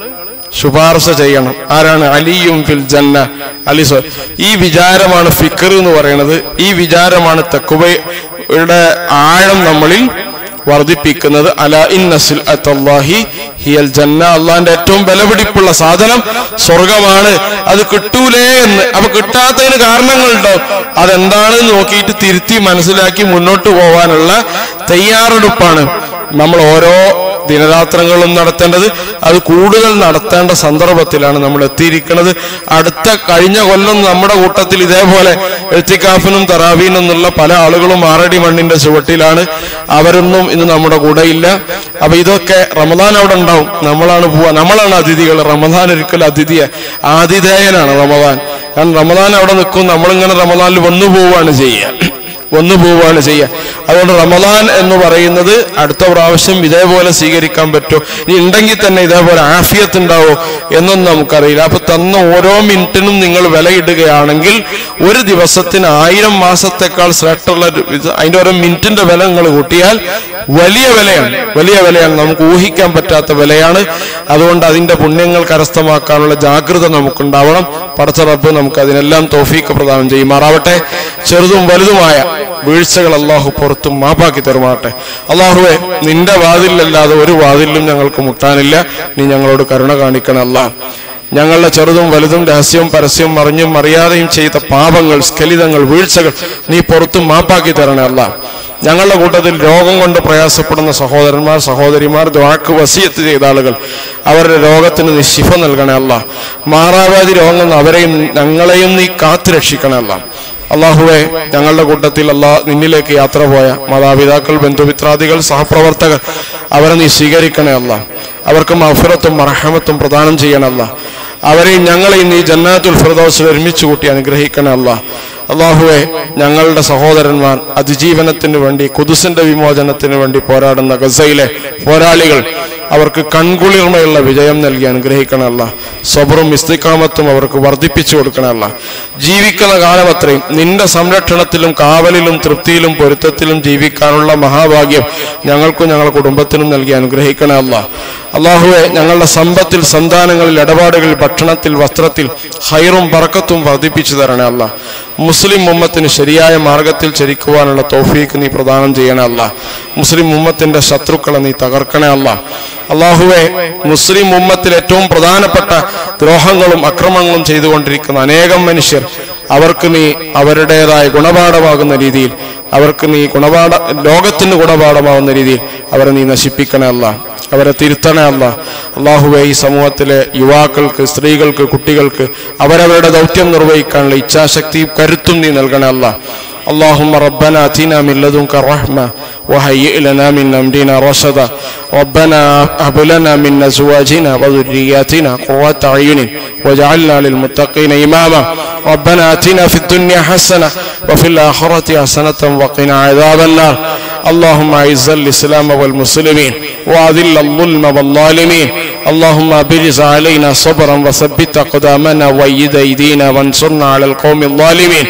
ശുപാർശ ചെയ്യണം ആരാണ് അലിയും ഫിൽ ജന്ന അലി സ്വ ഈ വിചാരമാണ് ഫിക്കർ എന്ന് പറയുന്നത് ഈ വിചാരമാണ് തക്കുവയുടെ ആഴം നമ്മളിൽ വർദ്ധിപ്പിക്കുന്നത് അല ഇന്നസിൽ അത്തല്ലാഹി ഹിയൽ ജന്ന അള്ളാന്റെ ഏറ്റവും വിലപിടിപ്പുള്ള സാധനം സ്വർഗമാണ് അത് കിട്ടൂലേ എന്ന് അപ്പൊ കിട്ടാത്തതിന് കാരണങ്ങളുണ്ടോ അതെന്താണെന്ന് നോക്കിയിട്ട് തിരുത്തി മനസ്സിലാക്കി മുന്നോട്ട് പോവാനുള്ള തയ്യാറെടുപ്പാണ് നമ്മൾ ഓരോ ദിനരാത്രങ്ങളും നടത്തേണ്ടത് അത് കൂടുതൽ നടത്തേണ്ട സന്ദർഭത്തിലാണ് നമ്മൾ എത്തിയിരിക്കുന്നത് അടുത്ത കഴിഞ്ഞ കൊല്ലം നമ്മുടെ കൂട്ടത്തിൽ ഇതേപോലെ എഴുത്തിക്കാഫിനും തറാവീനും എന്നുള്ള പല ആളുകളും ആറടി മണ്ണിന്റെ ചുവട്ടിലാണ് അവരൊന്നും ഇന്ന് നമ്മുടെ കൂടെ ഇല്ല അപ്പൊ ഇതൊക്കെ റമദാൻ അവിടെ ഉണ്ടാവും നമ്മളാണ് പോവാ നമ്മളാണ് അതിഥികൾ റമദാൻ ഒരിക്കലും അതിഥിയെ ആതിഥേയനാണ് റമദാൻ കാരണം റമദാൻ അവിടെ നിൽക്കും നമ്മളിങ്ങനെ റമദാനിൽ വന്നു പോവുകയാണ് ചെയ്യുക വന്നു പോവുകയാണ് ചെയ്യുക അതുകൊണ്ട് റമദാൻ എന്ന് പറയുന്നത് അടുത്ത പ്രാവശ്യം ഇതേപോലെ സ്വീകരിക്കാൻ പറ്റുമോ ഇനി ഉണ്ടെങ്കിൽ തന്നെ ഇതേപോലെ ആഫിയത്ത് ഉണ്ടാവോ എന്നൊന്നും നമുക്കറിയില്ല അപ്പൊ തന്ന ഓരോ മിനിറ്റിനും നിങ്ങൾ വിലയിടുകയാണെങ്കിൽ ഒരു ദിവസത്തിന് ആയിരം മാസത്തെക്കാൾ ശ്രേഷ്ഠമുള്ള ഒരു ഇത് അതിന്റെ ഓരോ മിനിറ്റിന്റെ വില നിങ്ങൾ കൂട്ടിയാൽ വലിയ വിലയാണ് വലിയ വിലയാണ് നമുക്ക് ഊഹിക്കാൻ പറ്റാത്ത വിലയാണ് അതുകൊണ്ട് അതിന്റെ പുണ്യങ്ങൾ കരസ്ഥമാക്കാനുള്ള ജാഗ്രത നമുക്കുണ്ടാവണം പടച്ച റബ്ബ് നമുക്ക് അതിനെല്ലാം തോഫീക്ക് പ്രദാനം ചെയ്യുമാറാവട്ടെ ചെറുതും വലുതുമായ വീഴ്ചകൾ അള്ളാഹു പുറത്തും മാപ്പാക്കി തരുമാട്ടെ അള്ളാഹുവെ നിന്റെ വാതിലല്ലാതെ ഒരു വാതിലും ഞങ്ങൾക്ക് മുട്ടാനില്ല നീ ഞങ്ങളോട് കരുണ കാണിക്കണം അല്ലാഹ് ഞങ്ങളുടെ ചെറുതും വലുതും രഹസ്യവും പരസ്യവും അറിഞ്ഞും അറിയാതെയും ചെയ്ത പാപങ്ങൾ സ്ഖലിതങ്ങൾ വീഴ്ചകൾ നീ പുറത്തും മാപ്പാക്കി തരണേ അല്ല ഞങ്ങളുടെ കൂട്ടത്തിൽ രോഗം കൊണ്ട് പ്രയാസപ്പെടുന്ന സഹോദരന്മാർ സഹോദരിമാർ ദ്വാക്ക് വസിയത്ത് ചെയ്ത ആളുകൾ അവരുടെ രോഗത്തിന് നീ ശിഫ നൽകണേ അല്ല മാറാവ്യാധി രോഗങ്ങൾ നിന്ന് അവരെയും ഞങ്ങളെയും നീ കാത്തു രക്ഷിക്കണേ അല്ല അള്ളാഹുവെ ഞങ്ങളുടെ കൂട്ടത്തിൽ അല്ലാ നിന്നിലേക്ക് യാത്ര പോയ മാതാപിതാക്കൾ ബന്ധുമിത്രാദികൾ സഹപ്രവർത്തകർ അവരെ നീ സ്വീകരിക്കണേ അല്ല അവർക്ക് മഫിറത്തും മറഹമത്തും പ്രദാനം ചെയ്യണമല്ല അവരെയും ഞങ്ങളെയും നീ ജന്നാത്തുൽ ഫിറദൗസിൽ ഒരുമിച്ച് കൂട്ടി അനുഗ്രഹിക്കണേ അല്ല അള്ളാഹുവെ ഞങ്ങളുടെ സഹോദരന്മാർ അതിജീവനത്തിന് വേണ്ടി കുതുസിന്റെ വിമോചനത്തിന് വേണ്ടി പോരാടുന്ന ഗസയിലെ പോരാളികൾ അവർക്ക് കൺകുളിർമയുള്ള വിജയം നൽകി അനുഗ്രഹിക്കണമല്ല സബറും ഇസ്തിക്കാമത്തും അവർക്ക് വർദ്ധിപ്പിച്ചു കൊടുക്കണമല്ല ജീവിക്കുന്ന കാലം അത്രയും നിന്റെ സംരക്ഷണത്തിലും കാവലിലും തൃപ്തിയിലും പൊരുത്തത്തിലും ജീവിക്കാനുള്ള മഹാഭാഗ്യം ഞങ്ങൾക്കും ഞങ്ങളുടെ കുടുംബത്തിനും നൽകി അനുഗ്രഹിക്കണമല്ല അള്ളാഹുവെ ഞങ്ങളുടെ സമ്പത്തിൽ സന്താനങ്ങളിൽ ഇടപാടുകളിൽ ഭക്ഷണത്തിൽ വസ്ത്രത്തിൽ ഹൈറും പറക്കത്തും വർദ്ധിപ്പിച്ചു തരണേ അല്ല മുസ്ലിം ഉമ്മത്തിന് ശരിയായ മാർഗത്തിൽ ചരിക്കുവാനുള്ള തോഫീക്ക് നീ പ്രദാനം ചെയ്യണേ അല്ല മുസ്ലിം ഉമ്മത്തിന്റെ ശത്രുക്കളെ നീ തകർക്കണേ അല്ല അള്ളാഹുവെ മുസ്ലിം ഉമ്മത്തിൽ ഏറ്റവും പ്രധാനപ്പെട്ട ദ്രോഹങ്ങളും അക്രമങ്ങളും ചെയ്തുകൊണ്ടിരിക്കുന്ന അനേകം മനുഷ്യർ അവർക്ക് നീ അവരുടേതായ ഗുണപാഠമാകുന്ന രീതിയിൽ അവർക്ക് നീ ഗുണപാഠ ലോകത്തിന് ഗുണപാഠമാകുന്ന രീതിയിൽ അവരെ നീ നശിപ്പിക്കണേ അല്ല അവരെ തിരുത്തണേ അല്ല അള്ളാഹുവെ ഈ സമൂഹത്തിലെ യുവാക്കൾക്ക് സ്ത്രീകൾക്ക് കുട്ടികൾക്ക് അവരവരുടെ ദൗത്യം നിർവഹിക്കാനുള്ള ഇച്ഛാശക്തിയും കരുത്തും നീ നൽകണേ അല്ല اللهم ربنا اتنا من لدنك رحمه وهيئ لنا من امرنا رشدا ربنا هب لنا من ازواجنا وذرياتنا قرة اعين واجعلنا للمتقين اماما ربنا اتنا في الدنيا حسنه وفي الاخره حسنه وقنا عذاب النار اللهم اعز الاسلام والمسلمين واذل الظلم والظالمين اللهم برز علينا صبرا وثبت اقدامنا وايد ايدينا وانصرنا على القوم الظالمين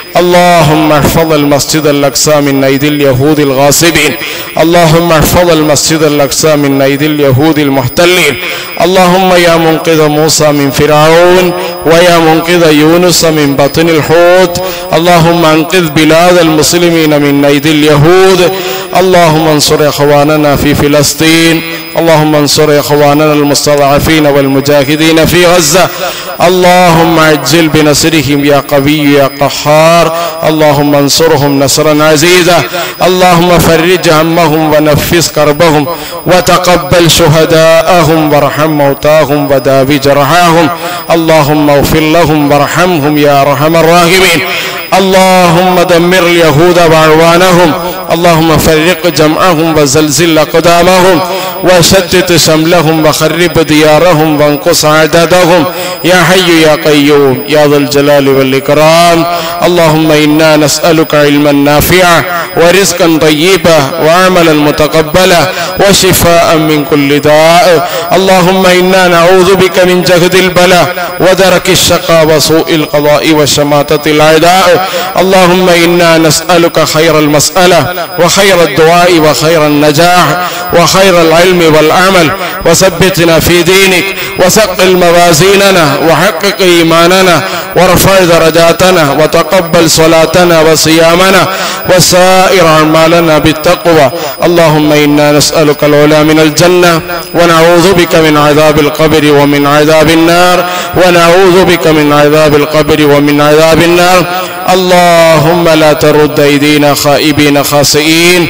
اللهم احفظ المسجد الاقصى من ايدي اليهود الغاصبين اللهم احفظ المسجد الاقصى من ايدي اليهود المحتلين اللهم يا منقذ موسى من فرعون ويا منقذ يونس من بطن الحوت اللهم انقذ بلاد المسلمين من أيدي اليهود اللهم انصر إخواننا في فلسطين اللهم انصر إخواننا المستضعفين والمجاهدين في غزة اللهم عجل بنصرهم يا قوي يا قهار اللهم انصرهم نصرا عزيزا اللهم فرج همهم ونفس كربهم وتقبل شهداءهم وارحم موتاهم وداوي جرحاهم اللهم اغفر لهم وارحمهم يا ارحم الراحمين اللهم دمر اليهود وعوانهم اللهم فرق جمعهم وزلزل أقدامهم وشتت شملهم وخرب ديارهم وانقص عددهم يا حي يا قيوم يا ذا الجلال والإكرام اللهم إنا نسألك علما نافعا ورزقا طيبا وعملا متقبلا وشفاء من كل داء اللهم إنا نعوذ بك من جهد البلاء ودرك الشقاء وسوء القضاء وشماتة الأعداء اللهم إنا نسألك خير المسألة وخير الدعاء وخير النجاح وخير العلم والعمل وثبتنا في دينك وثقل موازيننا وحقق إيماننا وارفع درجاتنا وتقبل صلاتنا وصيامنا وسائر أعمالنا بالتقوى اللهم إنا نسألك العلا من الجنة ونعوذ بك من عذاب القبر ومن عذاب النار ونعوذ بك من عذاب القبر ومن عذاب النار اللهم لا ترد أيدينا خائبين خاسئين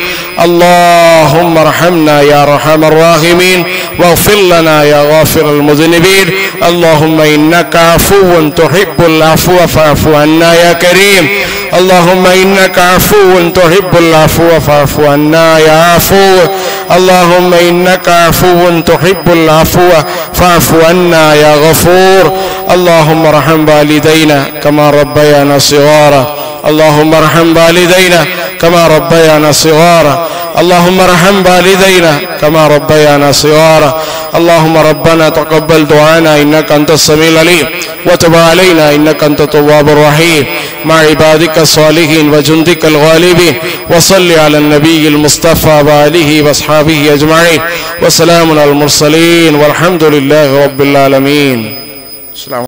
اللهم ارحمنا يا ارحم الراحمين واغفر لنا يا غافر المذنبين اللهم انك عفو تحب العفو فاعف عنا يا كريم اللهم انك عفو تحب العفو فاعف عنا يا عفو اللهم انك عفو تحب العفو فاعف عنا يا غفور اللهم ارحم والدينا كما ربيانا صغارا اللهم ارحم والدينا كما ربيانا صغارا اللهم ارحم والدينا كما ربيانا صغارا اللهم ربنا تقبل دعانا انك انت السميع العليم وتب علينا انك انت التواب الرحيم مع عبادك الصالحين وجندك الغالبين وصل على النبي المصطفى واله واصحابه اجمعين وسلام على المرسلين والحمد لله رب العالمين السلام